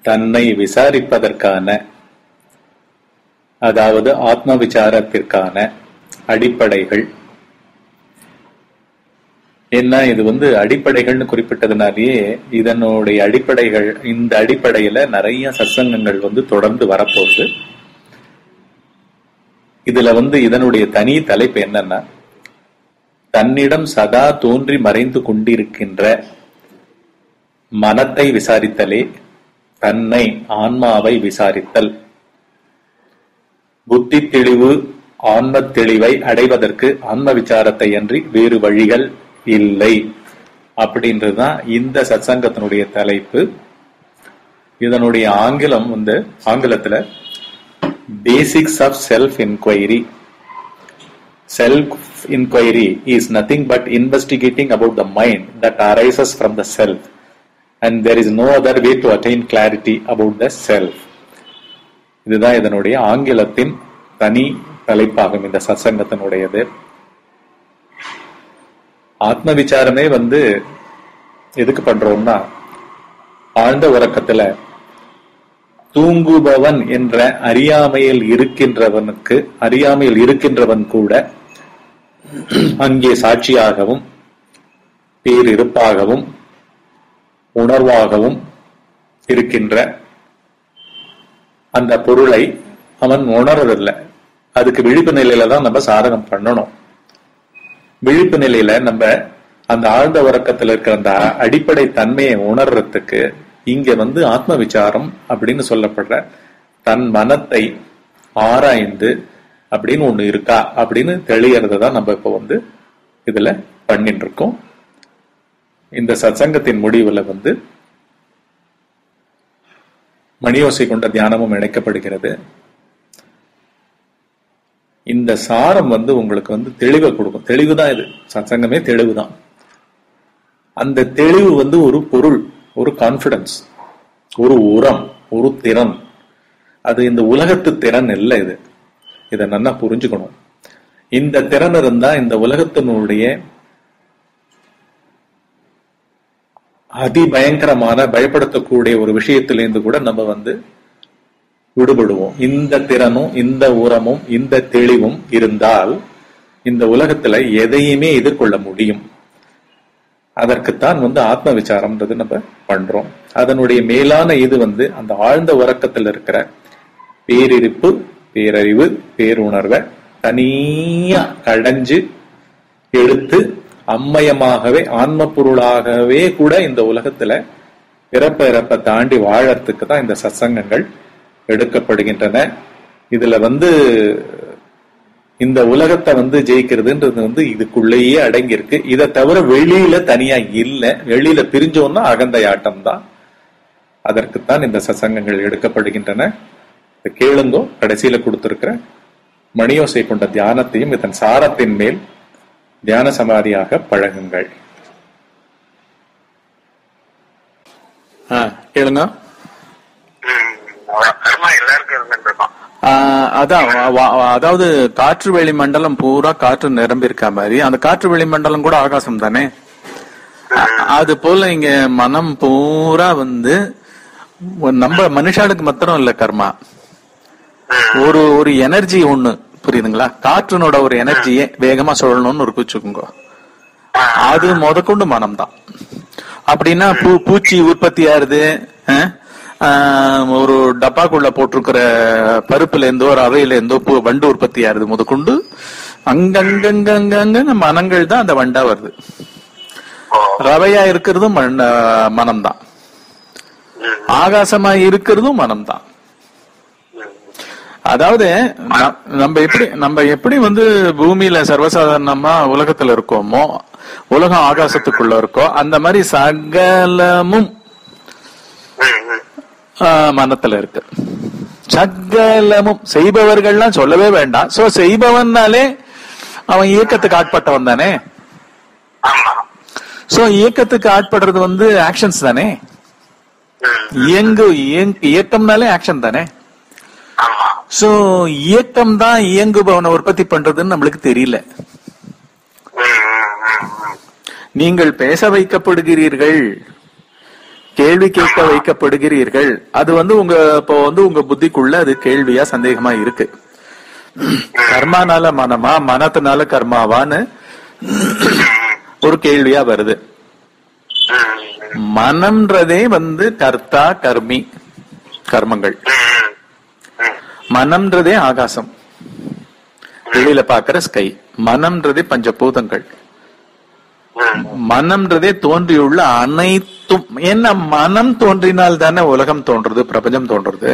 தன்னை விசாரிப்பதற்கான அதாவது ஆத்ம விசாரத்திற்கான அடிப்படைகள் என்ன இது வந்து அடிப்படைகள்னு குறிப்பிட்டதுனாலேயே இதனுடைய அடிப்படைகள் இந்த அடிப்படையில நிறைய சத்சங்கங்கள் வந்து தொடர்ந்து வரப்போகுது இதுல வந்து இதனுடைய தனி தலைப்பு என்னன்னா தன்னிடம் சதா தோன்றி மறைந்து கொண்டிருக்கின்ற மனத்தை விசாரித்தலே தன்னை ஆன்மாவை விசாரித்தல் புத்தி தெளிவு ஆன்ம தெளிவை அடைவதற்கு ஆன்ம விசாரத்தை அன்றி வேறு வழிகள் இல்லை அப்படின்றதுதான் இந்த சத்சங்கத்தினுடைய தலைப்பு இதனுடைய ஆங்கிலம் வந்து ஆங்கிலத்துல basics of self inquiry self inquiry is nothing but investigating about the mind that arises from the self and there is no other way to attain clarity about the self இதுதான் இதனுடைய ஆங்கிலத்தின் தனி தலைப்பாகும் இந்த சத்சங்கத்தினுடையது ஆத்ம விசாரமே வந்து எதுக்கு பண்றோம்னா ஆழ்ந்த உறக்கத்துல தூங்குபவன் என்ற அறியாமையில் இருக்கின்றவனுக்கு அறியாமையில் இருக்கின்றவன் கூட அங்கே சாட்சியாகவும் பேரிருப்பாகவும் உணர்வாகவும் இருக்கின்ற அந்த பொருளை அவன் உணர்றதில்லை அதுக்கு விழிப்பு நிலையில தான் நம்ம சாதகம் பண்ணணும் விழிப்பு நிலையில நம்ம அந்த ஆழ்ந்த உறக்கத்துல இருக்கிற அந்த அடிப்படை தன்மையை உணர்றதுக்கு இங்க வந்து ஆத்ம விசாரம் அப்படின்னு சொல்லப்படுற தன் மனத்தை ஆராய்ந்து அப்படின்னு ஒண்ணு இருக்கா அப்படின்னு தெளியறத தான் நம்ம இப்ப வந்து இதுல பண்ணிட்டு இருக்கோம் இந்த சத்சங்கத்தின் முடிவுல வந்து மணியோசை கொண்ட தியானமும் இணைக்கப்படுகிறது இந்த சாரம் வந்து உங்களுக்கு வந்து தெளிவை கொடுக்கும் தெளிவு தான் இது சத்சங்கமே தெளிவு தான் அந்த தெளிவு வந்து ஒரு பொருள் ஒரு கான்பிடன்ஸ் ஒரு உரம் ஒரு திறன் அது இந்த உலகத்து திறன் இல்லை இது இதை நல்லா புரிஞ்சுக்கணும் இந்த திறன் இருந்தா இந்த உலகத்தினுடைய அதிபயங்கரமான பயப்படுத்தக்கூடிய ஒரு விஷயத்திலிருந்து கூட நம்ம வந்து விடுபடுவோம் இந்த திறனும் இந்த உரமும் இந்த தெளிவும் இருந்தால் இந்த உலகத்துல எதையுமே எதிர்கொள்ள முடியும் அதற்குத்தான் வந்து ஆத்ம விசாரம்ன்றது நம்ம பண்றோம் அதனுடைய மேலான இது வந்து அந்த ஆழ்ந்த உறக்கத்தில் இருக்கிற பேரிருப்பு பேரறிவு பேருணர்வை தனியா கடைஞ்சு எடுத்து அம்மயமாகவே ஆன்ம பொருளாகவே கூட இந்த உலகத்துல பிறப்ப இறப்ப தாண்டி வாழறதுக்கு தான் இந்த சத்சங்கங்கள் எடுக்கப்படுகின்றன இதுல வந்து இந்த உலகத்தை வந்து ஜெயிக்கிறதுன்றது வந்து இதுக்குள்ளேயே அடங்கியிருக்கு இதை தவிர வெளியில தனியா இல்ல வெளியில பிரிஞ்சோம்னா அகந்த ஆட்டம் தான் அதற்குத்தான் இந்த சசங்கங்கள் எடுக்கப்படுகின்றன கேளுங்கோ கடைசியில கொடுத்திருக்கிற மணியோசை கொண்ட தியானத்தையும் இதன் சாரத்தின் மேல் தியான சமாதியாக பழகுங்கள் கேளுங்க கர்மா எல்லாருக்கும் இருந்துட்டு இருக்கோம் ஆஹ் அதான் வ- வ- அதாவது காற்று வெளி மண்டலம் பூரா காற்று நிரம்பி இருக்க மாதிரி அந்த காற்று வெளி மண்டலம் கூட ஆகாசம் தானே அ- அது போல இங்க மனம் பூரா வந்து ஒரு நம்ம மனுஷாளுக்கு மாத்திரம் இல்ல கர்மா ஒரு ஒரு எனர்ஜி ஒண்ணு புரியுதுங்களா காற்றினோட ஒரு எனர்ஜியை வேகமா சொல்லணும்னு ஒரு வச்சுக்கோங்க அது முதற்கொண்டு மனம் தான் அப்படின்னா பூ பூச்சி உற்பத்தி ஆறுது அஹ், ஆஹ், ஒரு டப்பாக்குள்ள போட்டிருக்கிற பருப்புல இருந்தோ ரவையில இருந்தோ பூ வண்டு உற்பத்தி ஆறுது முதற்கொண்டு அங்கங்கங்கங்க மனங்கள் தான் அந்த வண்டா வருது ரவையா இருக்கிறதும் மனம் தான் ஆகாசமா இருக்கிறதும் மனம் தான் அதாவது ந- நம்ம எப்படி நம்ம எப்படி வந்து பூமியில சர்வசாதாரணமா உலகத்துல இருக்கோமோ உலகம் ஆகாசத்துக்குள்ள இருக்கோ அந்த மாதிரி சகலமும் ஆ, மனத்துல இருக்கு சகலமும் செய்பவர்கள்லாம் சொல்லவே வேண்டாம் சோ செய்பவன்னாலே அவன் இயக்கத்துக்கு ஆட்பட்டவன் தானே ஆமா சோ இயக்கத்துக்கு ஆட்படுறது வந்து ஆக்ஷன்ஸ் தானே இயங்கு இயங்கு- இயக்கம்னாலே ஆக்ஷன் தானே ஆமா சோ இயக்கம் தான் இயங்குபவனை உற்பத்தி பண்றதுன்னு நம்மளுக்கு தெரியல ம், ம், ம், ம். நீங்கள் பேச வைக்கப்படுகிறீர்கள் கேள்வி கேட்க வைக்கப்படுகிறீர்கள் அது வந்து உங்க இப்போ வந்து உங்க புத்திக்குள்ள அது கேள்வியா சந்தேகமா இருக்கு கர்மானால மனமா மனத்தினால கர்மாவான்னு ஒரு கேள்வியா வருது ம், மனம்ன்றதே வந்து கர்த்தா கர்மி கர்மங்கள் ம், ம், மனம்ன்றதே ஆகாசம் வெளியில பாக்குற ஸ்கை மனம்ன்றதே பஞ்சபூதங்கள் ம், மனம்ன்றதே தோன்றியுள்ள அனைத்தும் ஏன்னா மனம் தோன்றினால் தானே உலகம் தோன்றது பிரபஞ்சம் தோன்றது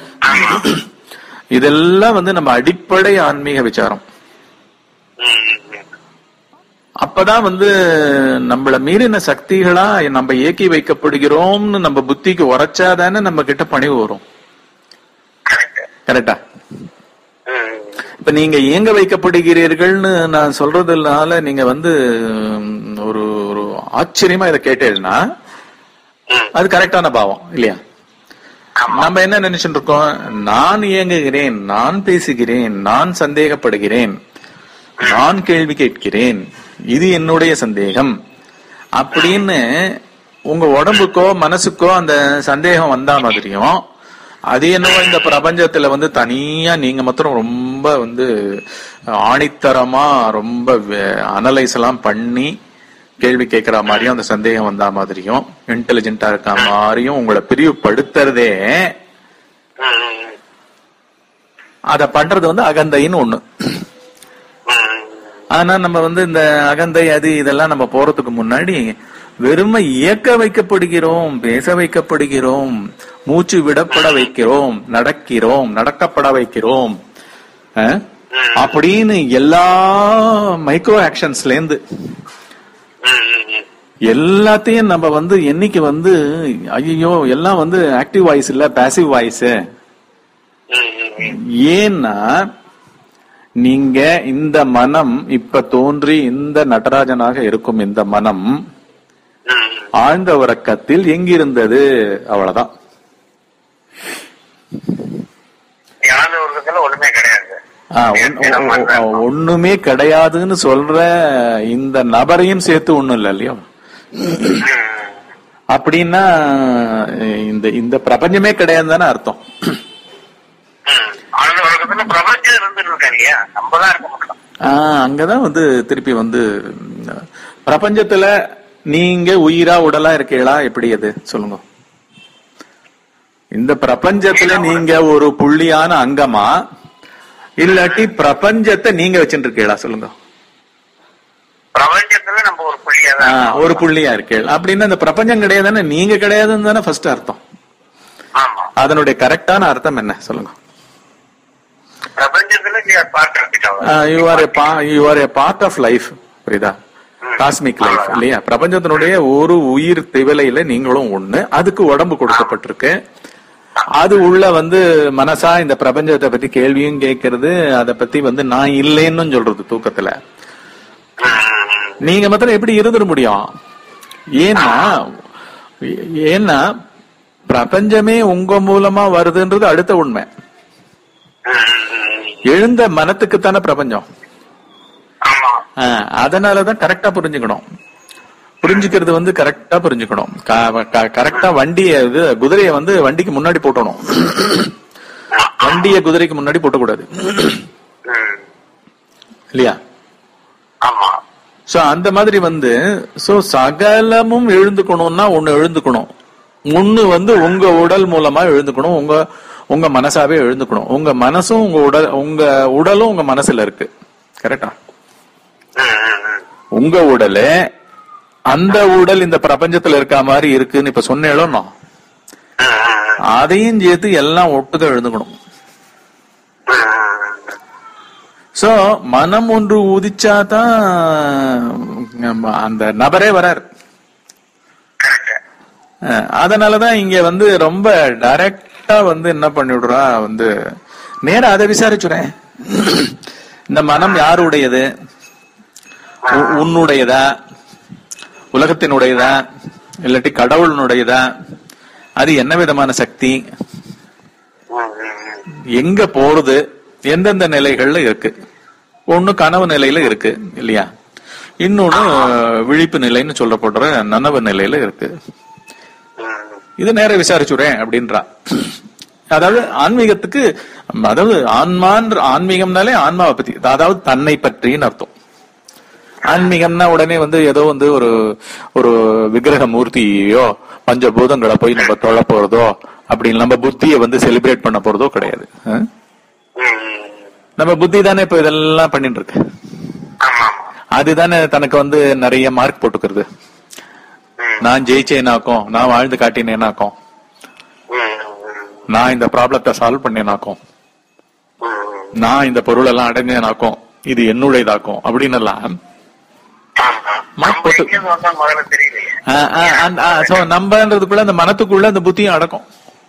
இதெல்லாம் வந்து நம்ம அடிப்படை ஆன்மீக விசாரம் ம், ம். அப்பதான் வந்து நம்மள மீறின சக்திகளா நம்ம ஏக்கி வைக்கப்படுகிறோம்னு நம்ம புத்திக்கு உரைச்சாதானே நம்ம கிட்ட பணிவு வரும் Correct. கரெக்டா ம், இப்ப நீங்க ஏங்க வைக்கப்படுகிறீர்கள்னு நான் சொல்றதுனால நீங்க வந்து ம், ஒரு ஒரு ஆச்சரியமா இதை கேட்டேன்னா ம். அது கரெக்டான பாவம் இல்லையா ஆமா. நம்ம என்ன நினைச்சுட்டு இருக்கோம் நான் இயங்குகிறேன் நான் பேசுகிறேன் நான் சந்தேகப்படுகிறேன் நான் கேள்வி கேட்கிறேன் இது என்னுடைய சந்தேகம் அப்படின்னு உங்க உடம்புக்கோ மனசுக்கோ அந்த சந்தேகம் வந்தா மாதிரியும் அது என்னவோ இந்த பிரபஞ்சத்துல வந்து தனியா நீங்க மாத்திரம் ரொம்ப வந்து ஆணித்தரமா ரொம்ப அனலைஸ் எல்லாம் பண்ணி கேள்வி கேட்கிற மாதிரியும் அந்த சந்தேகம் வந்தா மாதிரியும் இன்டெலிஜென்ட்டா இருக்க மாதிரியும் உங்களை பிரிவுபடுத்துறதே ம், ம், அத பண்றது வந்து அகந்தைன்னு ஒண்ணு ம். ஆனா நம்ம வந்து இந்த அகந்தை அது இதெல்லாம் நம்ம போறதுக்கு முன்னாடி வெறுமை இயக்க வைக்கப்படுகிறோம் பேச வைக்கப்படுகிறோம் மூச்சு விடப்பட வைக்கிறோம் நடக்கிறோம் நடக்கப்பட வைக்கிறோம் அஹ்? அப்படின்னு எல்லா மைக்ரோ ஆக்ஷன்ஸ்ல இருந்து ம், ம், ம். எல்லாத்தையும் நம்ம வந்து என்னைக்கு வந்து ஐயோ எல்லாம் வந்து ஆக்டிவ் வாய்ஸ் இல்ல பாசிவ் வாய்ஸ் ம், ம், ம். ஏன்னா நீங்க இந்த மனம் இப்ப தோன்றி இந்த நடராஜனாக இருக்கும் இந்த மனம் ம், ஆழ்ந்த உறக்கத்தில் எங்கிருந்தது அவ்வளவுதான் எனது உலகத்துல ஒண்ணுமே கிடையாது ஆ, ஒன்- ஒ- ஒ- ஒ- ஒண்ணுமே கிடையாதுன்னு சொல்ற இந்த நபரையும் சேர்த்து ஒண்ணும் இல்ல இல்லையா ம், அப்படின்னா இந்த இந்த பிரபஞ்சமே கிடையாது தானே அர்த்தம் ம். ஆனந்த உலகத்துல பிரபஞ்சம் இருந்துட்டு இருக்கேன் இல்லையா நம்ம தான் இருக்க மாட்டோம் ஆஹ் அங்கதான் வந்து திருப்பி வந்து ம், பிரபஞ்சத்துல நீங்க உயிரா உடலா இருக்கீங்களா எப்படி அது சொல்லுங்க இந்த பிரபஞ்சத்துல நீங்க ஒரு புள்ளியான அங்கமா இல்லாட்டி பிரபஞ்சத்தை நீங்க வச்சுட்டு இருக்கீங்களா சொல்லுங்க பிரபஞ்சத்துல நம்ம ஒரு புள்ளியா தான் ஆஹ் இருக்கோம். ஒரு புள்ளியா இருக்கீங்க அப்படின்னா இந்த பிரபஞ்சம் கிடையாதுன்னு நீங்க கிடையாதுன்னு தானே ஃபர்ஸ்ட் அர்த்தம் ஆமா அதனுடைய கரெக்டான அர்த்தம் என்ன சொல்லுங்க பிரபஞ்சத்துல பார்ட் இருக்கிட்டோம் you are you are a part of life புரியுதா காஸ்மிக் லைஃப் இல்லையா பிரபஞ்சத்தினுடைய ஒரு உயிர் திவலையில நீங்களும் ஒண்ணு அதுக்கு உடம்பு கொடுக்கப்பட்டிருக்கு அது உள்ள வந்து மனசா இந்த பிரபஞ்சத்தை பத்தி கேள்வியும் கேட்கறது அத பத்தி வந்து நான் இல்லைன்னு சொல்றது தூக்கத்துல நீங்க மாத்திரம் எப்படி இருந்துட முடியும் ஏன்னா ஏன்னா பிரபஞ்சமே உங்க மூலமா வருதுன்றது அடுத்த உண்மை எழுந்த மனத்துக்குத்தானே பிரபஞ்சம் ஆமா ஆஹ் அதனாலதான் கரெக்டா புரிஞ்சுக்கணும் புரிஞ்சுக்கிறது வந்து கரெக்டா புரிஞ்சுக்கணும் கரெக்டா வண்டிய இது குதிரைய வந்து வண்டிக்கு முன்னாடி போட்டணும் வண்டிய குதிரைக்கு முன்னாடி போட்டக்கூடாது ம். இல்லையா ஆமா சோ அந்த மாதிரி வந்து சோ சகலமும் எழுந்துக்கணும்னா ஒண்ணு எழுந்துக்கணும் ஒண்ணு வந்து உங்க உடல் மூலமா எழுந்துக்கணும் உங்க உங்க மனசாவே எழுந்துக்கணும் உங்க மனசும் உங்க உடல் உங்க உடலும் உங்க மனசுல இருக்கு கரெக்டா ம், ம், ம். உங்க உடலு அந்த உடல் இந்த பிரபஞ்சத்துல இருக்க மாதிரி இருக்குன்னு இப்ப சொன்னேளோ நான் ம், ம், அதையும் சேர்த்து எல்லாம் ஒட்டுக்க எழுந்துக்கணும் ம், ம். சோ மனம் ஒன்று உதிச்சாதான் நம்ம அந்த நபரே வரார் Correct. அஹ் அதனாலதான் இங்க வந்து ரொம்ப டைரக்டா வந்து என்ன பண்ணிவிடுறா வந்து நேரா அதை விசாரிச்சுறேன் இந்த மனம் யாருடையது உ- உன்னுடையதா உலகத்தினுடையதா இல்லாட்டி கடவுளினுடையதா அது என்ன விதமான சக்தி ம், ம், ம். எங்க போறது எந்தெந்த நிலைகள்ல இருக்கு ஒண்ணு கனவு நிலையில இருக்கு இல்லையா இன்னொன்னு விழிப்பு நிலைன்னு சொல்லப்படுற நனவு நிலையில இருக்கு ம். இது நேர விசாரிச்சுறேன் அப்படின்றா அதாவது ஆன்மீகத்துக்கு அதாவது ஆன்மான்ற ஆன்மீகம்னாலே ஆன்மாவை பத்தி அதாவது தன்னை பற்றின்னு அர்த்தம் ஆன்மீகம்னா உடனே வந்து ஏதோ வந்து ஒரு ஒரு விக்கிரக மூர்த்தியோ பஞ்சபூதங்களை போய் நம்ம தொழ போறதோ அப்படி நம்ம புத்தியை வந்து செலிப்ரேட் பண்ண போறதோ கிடையாது ஆ? ம், ம். நம்ம புத்தி தானே இப்ப இதெல்லாம் பண்ணிட்டு இருக்கு ஆமா ஆமா அதுதானே தனக்கு வந்து நிறைய மார்க் போட்டுக்கிறது ம், நான் ஜெயிச்சேனாக்கும் நான் வாழ்ந்து காட்டினேனாக்கும் ம், ம், நான் இந்த ப்ராப்ளத்தை சால்வ் பண்ணேனாக்கும் ம். நான் இந்த பொருள் எல்லாம் அடைஞ்சேனாக்கும் இது என்னுடையதாக்கும் அப்படின்னு எல்லாம் ஆமா. மார்க் நம்ம போட்டு- எங்க வந்தோம் முதல்ல தெரியலையே ஆ, ஆ, அந்த- ஆ, so நம்பன்றதுக்குள்ள அந்த மனத்துக்குள்ள அந்த புத்தியும் அடக்கும்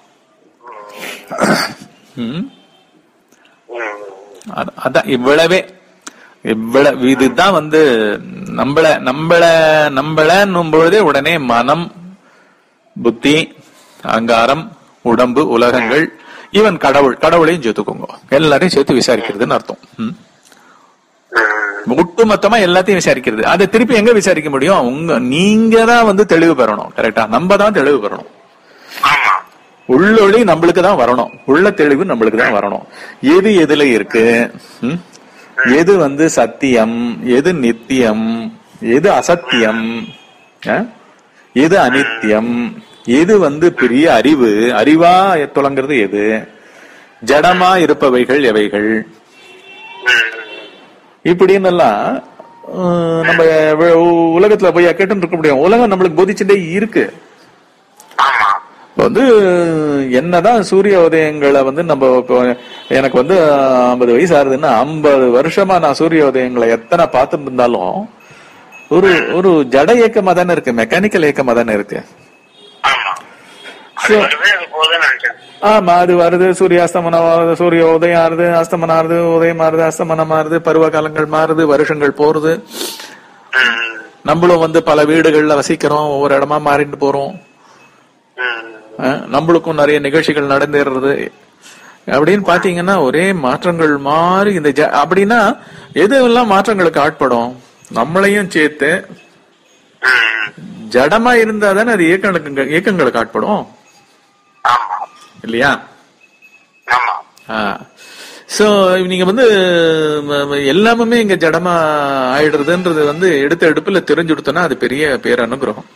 ம். ம், அத- அதான் இவ்வளவே இவ்வளவு இதுதான் வந்து நம்மள நம்மள நம்மளன்னும் பொழுதே உடனே மனம் புத்தி அங்காரம் உடம்பு உலகங்கள் ஈவன் கடவுள் கடவுளையும் சேர்த்துக்கோங்க எல்லாரையும் சேர்த்து விசாரிக்கிறதுன்னு அர்த்தம் ம். ம். ஒட்டுமொத்தமா எல்லாத்தையும் விசாரிக்கிறது அதை திருப்பி எங்க விசாரிக்க முடியும் உங்க நீங்க தான் வந்து தெளிவு பெறணும் கரெக்டா நம்ம தான் தெளிவு பெறணும் ஆமா உள்ளொளி நம்மளுக்கு தான் வரணும் உள்ள தெளிவு நம்மளுக்கு தான் வரணும் எது எதுல இருக்கு ம்? எது வந்து சத்தியம் எது நித்தியம் எது அசத்தியம் ஆ? எது அனித்தியம் எது வந்து பெரிய அறிவு அறிவா துலங்கிறது எது ஜடமா இருப்பவைகள் எவைகள் ம், இப்படின்னு எல்லாம் அஹ், நம்ம வே- உலகத்துல போய் கேட்டு இருக்க முடியும் உலகம் நம்மளுக்கு போதிச்சுட்டே இருக்கு ஆமா இப்ப வந்து என்னதான் சூரிய உதயங்களை வந்து நம்ம இப்போ எனக்கு வந்து ஐம்பது வயசு ஆகுதுன்னா ஐம்பது வருஷமா நான் சூரிய உதயங்களை எத்தனை பார்த்துட்டு இருந்தாலும் ஒரு ஒரு ஜட இயக்கமா தானே இருக்கு மெக்கானிக்கல் இயக்கமா தானே இருக்கு ஆமா அது வருது அது போகுதுன்னு நினைச்சேன் ஆமா அது வருது சூரிய அஸ்தமனம் ஆகுது சூரிய உதயம் ஆறுது அஸ்தமனம் ஆறுது உதயம் ஆறுது அஸ்தமனம் ஆறுது பருவ காலங்கள் மாறுது வருஷங்கள் போறது ம், நம்மளும் வந்து பல வீடுகள்ல வசிக்கிறோம் ஒவ்வொரு இடமா மாறிட்டு போறோம் ம், அஹ், நம்மளுக்கும் நிறைய நிகழ்ச்சிகள் நடந்தேறது அப்படின்னு பாத்தீங்கன்னா ஒரே மாற்றங்கள் மாறி இந்த ஜ- அப்படின்னா எது எல்லாம் மாற்றங்களுக்கு ஆட்படும் நம்மளையும் சேர்த்து ம். ஜடமா இருந்தா தானே அது இயக்கங்களுக்கு இயக்கங்களுக்கு ஆட்படும் ஆமா இல்லையா ஆமா சோ நீங்க வந்து ம- ம- எல்லாமே இங்க ஜடமா ஆயிடுறதுன்றது வந்து எடுத்த எடுப்புல தெரிஞ்சுடுத்தோம்னா அது பெரிய பேர் அனுகிரகம்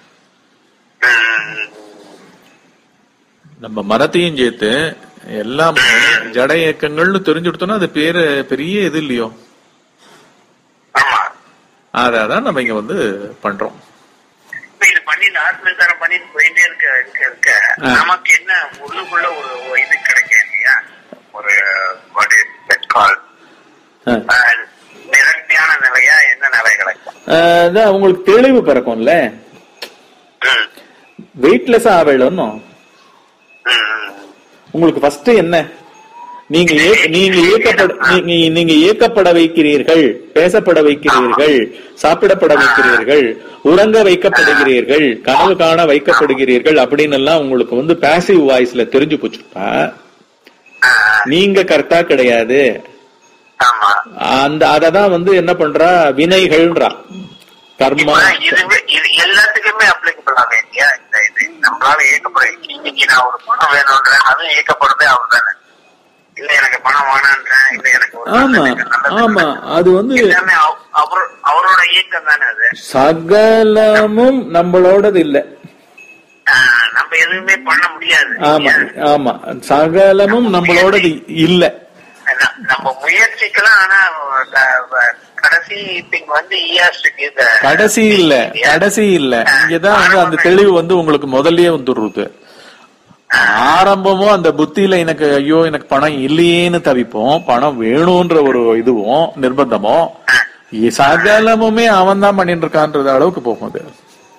ம், நம்ம மரத்தையும் சேர்த்து எல்லாம் ஜட இயக்கங்கள்னு தெரிஞ்சுடுத்தோம்னா அது பேரு பெரிய இது இல்லையோ ஆமா அதான் நம்ம இங்க வந்து பண்றோம் இப்ப இது பண்ணி இந்த ஆத்மீகாரம் பண்ணிட்டு போயிட்டே இருக்க இருக்க இருக்க ஆ. நமக்கு என்ன உள்ளுக்குள்ள ஒரு ஒரு இது கிடைக்கும் இல்லையா ஒரு what is that called? ஆஹ், நிரம்பியான நிலையா என்ன நிலை கிடைக்கும் அதான் உங்களுக்கு தெளிவு பிறக்கும்ல ம், வெயிட்லெஸ் ஆவேளும் ம், ம். உங்களுக்கு ஃபர்ஸ்ட் என்ன நீங்க இயக்க- நீங்க இயக்கப்பட நீங்க நீங்க இயக்கப்பட வைக்கிறீர்கள் பேசப்பட வைக்கிறீர்கள் சாப்பிடப்பட வைக்கிறீர்கள் உறங்க வைக்கப்படுகிறீர்கள் கனவு காண வைக்கப்படுகிறீர்கள் அப்படின்னு எல்லாம் உங்களுக்கு வந்து பாசிவ் வாய்ஸ்ல தெரிஞ்சு போச்சுட்டா ஆ, நீங்க கர்த்தா கிடையாது ஆமா அந்த அததான் வந்து என்ன பண்றா வினைகள்ன்றா கர்மா இப்ப இது இது எல்லாத்துக்குமே அப்ளிகபிள் ஆகும் இல்லையா இந்த இது நம்மளால இயக்கப்படும் இன்னைக்கு நான் ஒரு பணம் வேணும்ன்றேன் அதுவும் இயக்கப்படுறதே அவர் தானே இல்ல எனக்கு பணம் வேணான்றேன் இல்ல எனக்கு ஒரு ஆமா நல்லது, நல்லது, ஆமா அது வந்து எல்லாமே அவ- அவர் அவரோட இயக்கம் தானே அது சகலமும் நம்மளோடது இல்ல ஆஹ், நம்ம எதுவுமே பண்ண முடியாது ஆமா ஆமா சகலமும் நம்மளோடது இல்ல ந- நம்ம முயற்சிக்கலாம் ஆனா க- வ- கடைசி திங் வந்து இயாஸ்டுக்கு இது கடைசி இல்ல கடைசி இல்ல இங்கதான் வந்து அந்த தெளிவு வந்து உங்களுக்கு முதல்லயே வந்துடுறது ஆரம்பமும் அந்த புத்தியில எனக்கு ஐயோ எனக்கு பணம் இல்லையேன்னு தவிப்போம் பணம் வேணும்ன்ற ஒரு இதுவும் நிர்பந்தமும் இ- சகலமுமே அவன் தான் பண்ணிட்டு இருக்கான்ற அளவுக்கு போகும் அது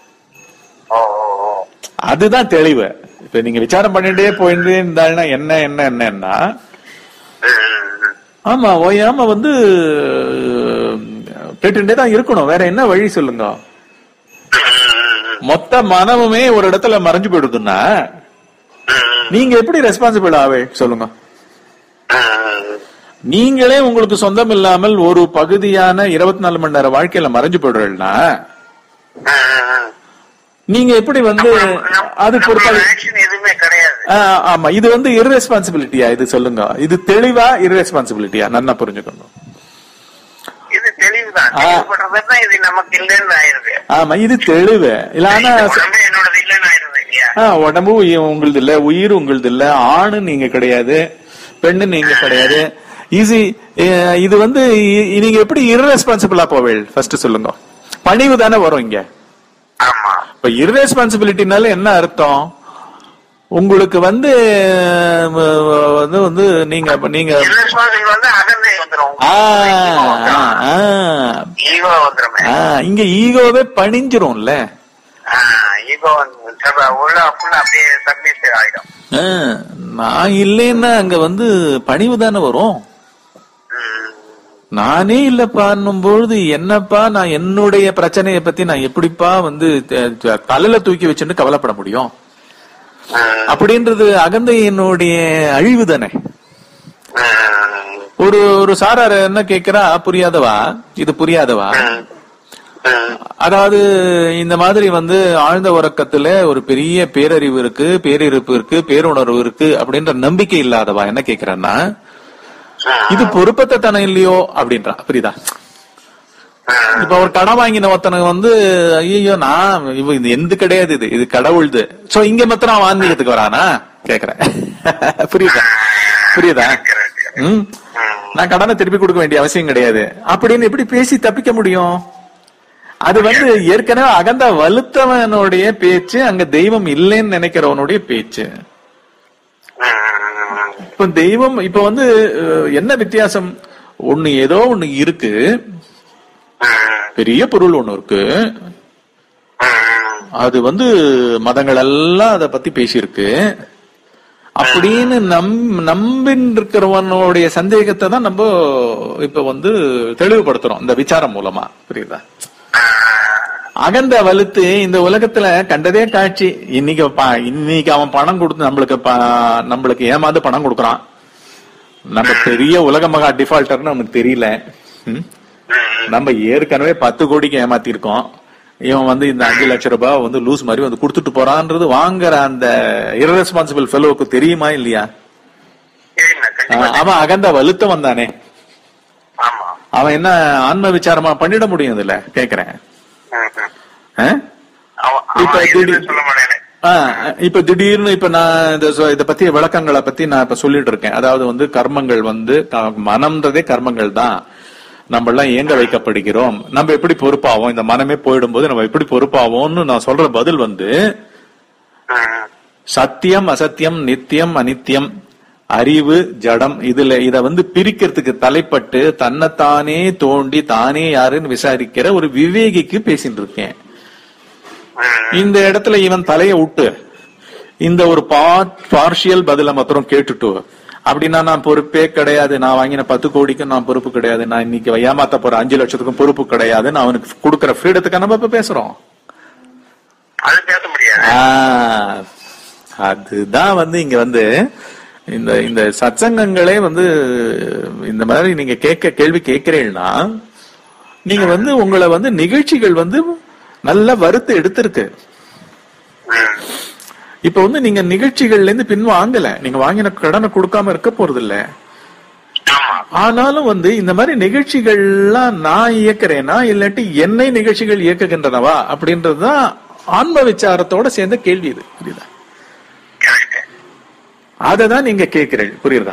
ஓ ஓ, ஓ. அதுதான் தெளிவு இப்ப நீங்க விசாரம் பண்ணிட்டே போயிட்டே இருந்தாங்கன்னா என்ன என்ன என்னன்னா ம், ம், ஆமா ஓயாம வந்து கேட்டுட்டே தான் இருக்கணும் வேற என்ன வழி சொல்லுங்க ம், மொத்த மனமுமே ஒரு இடத்துல மறைஞ்சு போயிடுதுன்னா ம், நீங்க எப்படி ரெஸ்பான்சிபிள் ஆவே சொல்லுங்க ம். நீங்களே உங்களுக்கு சொந்தம் இல்லாமல் ஒரு பகுதியான இருபத்தி நாலு மணி நேர வாழ்க்கையில மறைஞ்சு போயிடுறீங்கன்னா நீங்க எப்படி வந்து அது பொறுப்பாளி ஆக்ஷன் எதுவுமே கிடையாது ஆ, ஆமா இது வந்து irresponsibility-யா இது சொல்லுங்க இது தெளிவா irresponsibility-யா நல்லா புரிஞ்சுக்கணும் இது தெளிவுதான் ஆ. தெளிவுபடுறதுன்னா இது நமக்கு இல்லைன்னு ஆயிருது ஆமா இது தெளிவு இல்ல ஆனா இந்த உடம்பே என்னோடது இல்லைன்னு ஆயிருது இல்லையா ஆ, உடம்பு உயி- உங்களுது இல்ல உயிர் உங்களுது இல்ல ஆணு நீங்க கிடையாது பெண்ணு நீங்க கிடையாது ஈஸி இது வந்து இ- நீங்க எப்படி irresponsible-ஆ போவேள் ஃபர்ஸ்ட் சொல்லுங்க பணிவு தானே வரும் இங்க ஆமா இப்ப irresponsibility-னால என்ன அர்த்தம் உங்களுக்கு வந்து அஹ், வந்து வந்து நீங்க நீங்க irresponsible வந்து அகந்தை வந்துரும் ஆ, ஆ, ஆ, ஈகோ வந்துருமே ஆ, இங்க ஈகோவே பணிஞ்சிரும்ல ஈகோ வந்து உள்ள ஃபுல்லா அப்படியே சப்மிட் ஆயிடும் ஆ, நான் இல்லைன்னா அங்க வந்து பணிவு தானே வரும் ம். நானே இல்லப்பான்னும் பொழுது என்னப்பா நான் என்னுடைய பிரச்சனையை பத்தி நான் எப்படிப்பா வந்து த- த- தலையில தூக்கி வச்சுட்டு கவலைப்பட முடியும் ம். அப்படின்றது அகந்தையினுடைய அழிவு தானே ம். ஒரு ஒரு சாரார் என்ன கேக்குறா புரியாதவா இது புரியாதவா ம். ம். அதாவது இந்த மாதிரி வந்து ஆழ்ந்த உறக்கத்துல ஒரு பெரிய பேரறிவு இருக்கு பேரிருப்பு இருக்கு பேருணர்வு இருக்கு அப்படின்ற நம்பிக்கை இல்லாதவா என்ன கேக்குறேன்னா இது பொறுப்பத்தை தானே இல்லையோ அப்படின்றா புரியுதா ம். இப்ப ஒரு கடன் வாங்கின ஒருத்தனுக்கு வந்து ஐயோ நான் இவ இது எந்த கிடையாது இது இது கடவுள்து சோ இங்க மாத்திரம் அவன் ஆன்மீகத்துக்கு வரானா கேக்குறேன் புரியுதா புரியுதா ம் ம். நான் கடனை திருப்பி கொடுக்க வேண்டிய அவசியம் கிடையாது அப்படின்னு எப்படி பேசி தப்பிக்க முடியும் அது வந்து ஏற்கனவே அகந்த வலுத்தவனுடைய பேச்சு அங்க தெய்வம் இல்லைன்னு நினைக்கிறவனுடைய பேச்சு ம். இப்ப தெய்வம் இப்ப வந்து அஹ், என்ன வித்தியாசம் ஒண்ணு ஏதோ ஒண்ணு இருக்கு ம். பெரிய பொருள் ஒண்ணு இருக்கு ம். அது வந்து மதங்கள் எல்லாம் அதை பத்தி பேசியிருக்கு அப்படின்னு நம் நம்பின் இருக்கிறவனுடைய சந்தேகத்தை தான் நம்ம இப்ப வந்து தெளிவுபடுத்துறோம் இந்த விசாரம் மூலமா புரியுதா அகந்த வலுத்து இந்த உலகத்துல கண்டதே காட்சி இன்னைக்கு ப- இன்னைக்கு அவன் பணம் கொடுத்து நம்மளுக்கு ப- நம்மளுக்கு ஏமாந்து பணம் கொடுக்கறான் நம்ம பெரிய உலக மகா டிஃபால்டர்னு நமக்கு தெரியல ம்? நம்ம ஏற்கனவே பத்து கோடிக்கு ஏமாத்தி இருக்கோம் இவன் வந்து இந்த அஞ்சு லட்சம் ரூபாய் வந்து லூஸ் மாதிரி வந்து கொடுத்துட்டு போறான்றது வாங்குற அந்த irresponsible ஃபெலோவுக்கு தெரியுமா இல்லையா சரிண்ணா, கண்டிப்பா. ஆஹ் அவன் அகந்த வலுத்தவன் தானே ஆமா அவன் என்ன ஆன்ம விசாரமா பண்ணிட முடியும் இதுல கேக்குறேன் ம். ம். ஆஹ்? அவன் இப்ப அவன் எதுவுமே திடீர்- சொல்ல மாட்டேன் ஆ, இப்ப திடீர்னு இப்ப நான் இந்த சொ- இத பத்தி விளக்கங்களை பத்தி நான் இப்ப சொல்லிட்டு இருக்கேன் அதாவது வந்து கர்மங்கள் வந்து க- மனம்ன்றதே கர்மங்கள் தான் நம்ம எல்லாம் இயங்க வைக்கப்படுகிறோம் நம்ம எப்படி பொறுப்பாவோம் இந்த மனமே போயிடும்போது நம்ம எப்படி பொறுப்பாவோம்னு நான் சொல்ற பதில் வந்து ம். சத்தியம் அசத்தியம் நித்தியம் அனித்தியம் அறிவு ஜடம் இதுல இத வந்து பிரிக்கிறதுக்கு தலைப்பட்டு தன்னைத்தானே தோண்டி தானே யாருன்னு விசாரிக்கிற ஒரு விவேகிக்கு பேசிட்டு இருக்கேன் ம். இந்த இடத்துல இவன் தலைய விட்டு இந்த ஒரு பார்ஷியல் பதில மாத்திரம் கேட்டுட்டு அப்படின்னா நான் பொறுப்பே கிடையாது நான் வாங்கின பத்து கோடிக்கும் நான் பொறுப்பு கிடையாது நான் இன்னைக்கு ஏமாத்த போற அஞ்சு லட்சத்துக்கும் பொறுப்பு கிடையாதுன்னு அவனுக்கு கொடுக்கிற ஃப்ரீடத்துக்கு நம்ம இப்ப பேசுறோம் அது பேச முடியாது ஆ, அதுதான் வந்து இங்க வந்து இந்த இந்த சத்சங்கங்களே வந்து இந்த மாதிரி நீங்க கேட்க கேள்வி கேட்கிறீங்கன்னா நீங்க வந்து உங்களை வந்து நிகழ்ச்சிகள் வந்து நல்லா வறுத்து எடுத்திருக்கு ம். இப்ப வந்து நீங்க நிகழ்ச்சிகள்ல இருந்து பின் வாங்கல நீங்க வாங்கின கடனை கொடுக்காம இருக்க போறது இல்ல ஆமா ஆனாலும் வந்து இந்த மாதிரி நிகழ்ச்சிகள்லாம் நான் இயக்குறேனா இல்லாட்டி என்னை நிகழ்ச்சிகள் இயக்குகின்றனவா அப்படின்றதுதான் ஆன்ம விசாரத்தோட சேர்ந்த கேள்வி இது புரியுதா கரெக்ட் அததான் நீங்க கேட்கிறீங்க புரியுதா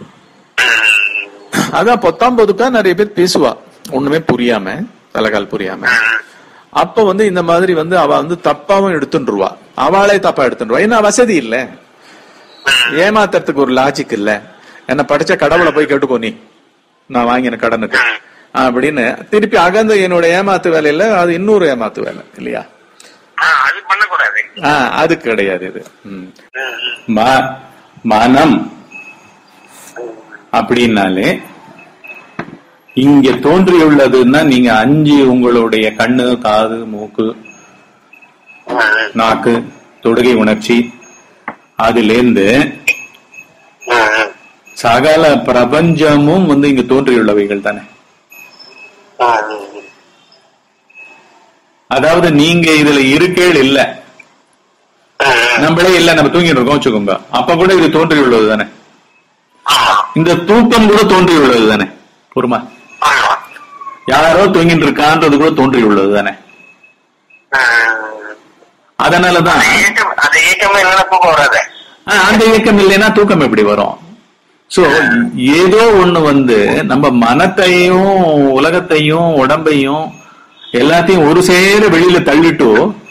அதான் பொத்தாம் பொதுக்கா நிறைய பேர் பேசுவா ஒண்ணுமே புரியாம தலைகால் புரியாம அப்ப வந்து இந்த மாதிரி வந்து அவ வந்து தப்பாவும் எடுத்துருவா அவளே தப்பா எடுத்துருவா ஏன்னா வசதி இல்ல ஏமாத்துறதுக்கு ஒரு லாஜிக் இல்ல என்ன படிச்ச கடவுளை போய் கேட்டுக்கோ நீ நான் வாங்கின கடனுக்கு அப்படின்னு திருப்பி அகந்த என்னோட ஏமாத்து வேலை இல்ல அது இன்னொரு ஏமாத்து வேலை இல்லையா ஆ, அது பண்ணக்கூடாது ஆஹ் அது கிடையாது இது ம். ம். ம- மனம் அப்படின்னாலே இங்க தோன்றியுள்ளதுன்னா நீங்க அஞ்சு உங்களுடைய கண்ணு காது மூக்கு ம். நாக்கு தொடுகை உணர்ச்சி அதிலேந்து ம். சகல பிரபஞ்சமும் வந்து இங்க தோன்றியுள்ளவைகள் தானே ம். அதாவது நீங்க இதுல இருக்கேள் இல்ல நம்மளே இல்ல நம்ம தூங்கிட்டு இருக்கோம் வச்சுக்கோங்க அப்ப கூட இது தோன்றி உள்ளது தானே ஆமா இந்த தூக்கம் கூட தோன்றி உள்ளது தானே பொறுமா ஆமா யாரோ தூங்கிட்டு இருக்கான்றது கூட தோன்றி உள்ளது தானே ம். அதனாலதான் அந்த ஏக்கம் அந்த ஏக்கமே இல்லைன்னா தூக்கம் வராது ஆ, அந்த இயக்கம் இல்லைன்னா தூக்கம் எப்படி வரும் சோ ஏதோ ஒண்ணு வந்து நம்ம மனத்தையும் உலகத்தையும் உடம்பையும் எல்லாத்தையும் ஒரு சேர வெளியில தள்ளிட்டு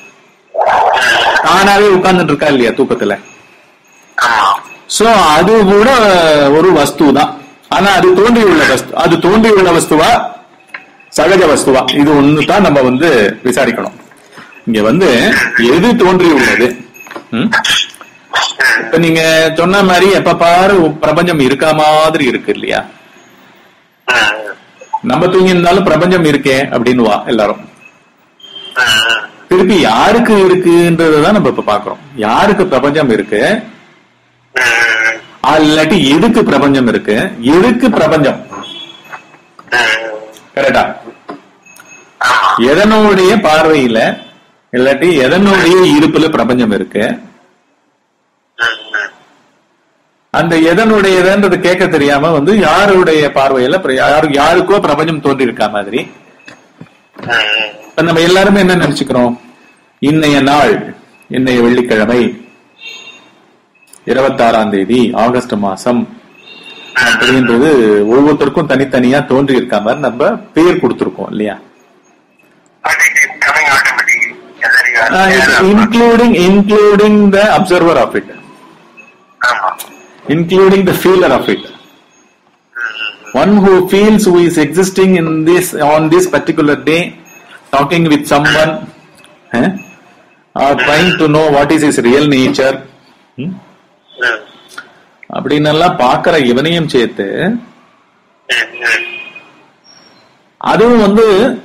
தானாவே உட்கார்ந்துட்டு இருக்கா இல்லையா தூக்கத்துல ஆமா சோ அது கூட ஒரு வஸ்து தான் ஆனா அது தோன்றியுள்ள வஸ்து அது தோன்றியுள்ள வஸ்துவா சகஜ வஸ்துவா இது ஒண்ணு தான் நம்ம வந்து விசாரிக்கணும் இங்க வந்து எது தோன்றியுள்ளது ம்? இப்ப நீங்க சொன்ன மாதிரி எப்ப பாரு பிரபஞ்சம் இருக்கா மாதிரி இருக்கு இல்லையா ம். நம்ம தூங்கி இருந்தாலும் பிரபஞ்சம் இருக்கே அப்படின்னுவா எல்லாரும் ம். திருப்பி யாருக்கு இருக்குன்றதான் நம்ம இப்ப பாக்குறோம் யாருக்கு பிரபஞ்சம் இருக்கு ம். அது இல்லாட்டி எதுக்கு பிரபஞ்சம் இருக்கு எதுக்கு பிரபஞ்சம் ம். கரெக்டா ஆமா எதனுடைய பார்வையில இல்லாட்டி எதனுடைய இருப்புல பிரபஞ்சம் இருக்கு ம். ம். அந்த எதனுடையதுன்றது கேட்க தெரியாம வந்து யாருடைய பார்வையில பிர- யாரு யாருக்கோ பிரபஞ்சம் தோன்றி இருக்கா மாதிரி ம். இப்ப நம்ம எல்லாருமே என்ன நினைச்சுக்கிறோம் இன்னைய நாள் இன்னைய வெள்ளிக்கிழமை இருபத்தாறாம் தேதி ஆகஸ்ட் மாசம் அப்படின்றது ஒவ்வொருத்தருக்கும் தனித்தனியா தோன்றி இருக்க மாதிரி நம்ம பேர் கொடுத்திருக்கோம் இல்லையா But it is coming automatically. Whether you are there or not. Including including the observer of it ஆமா including the feeler of it. One who feels who is existing in this on this particular day, talking with someone, eh, or trying to know what is his real nature. hmm, ம். அப்படின்னெல்லாம் பார்க்கிற இவனையும் சேர்த்து ம். ம். அதுவும் வந்து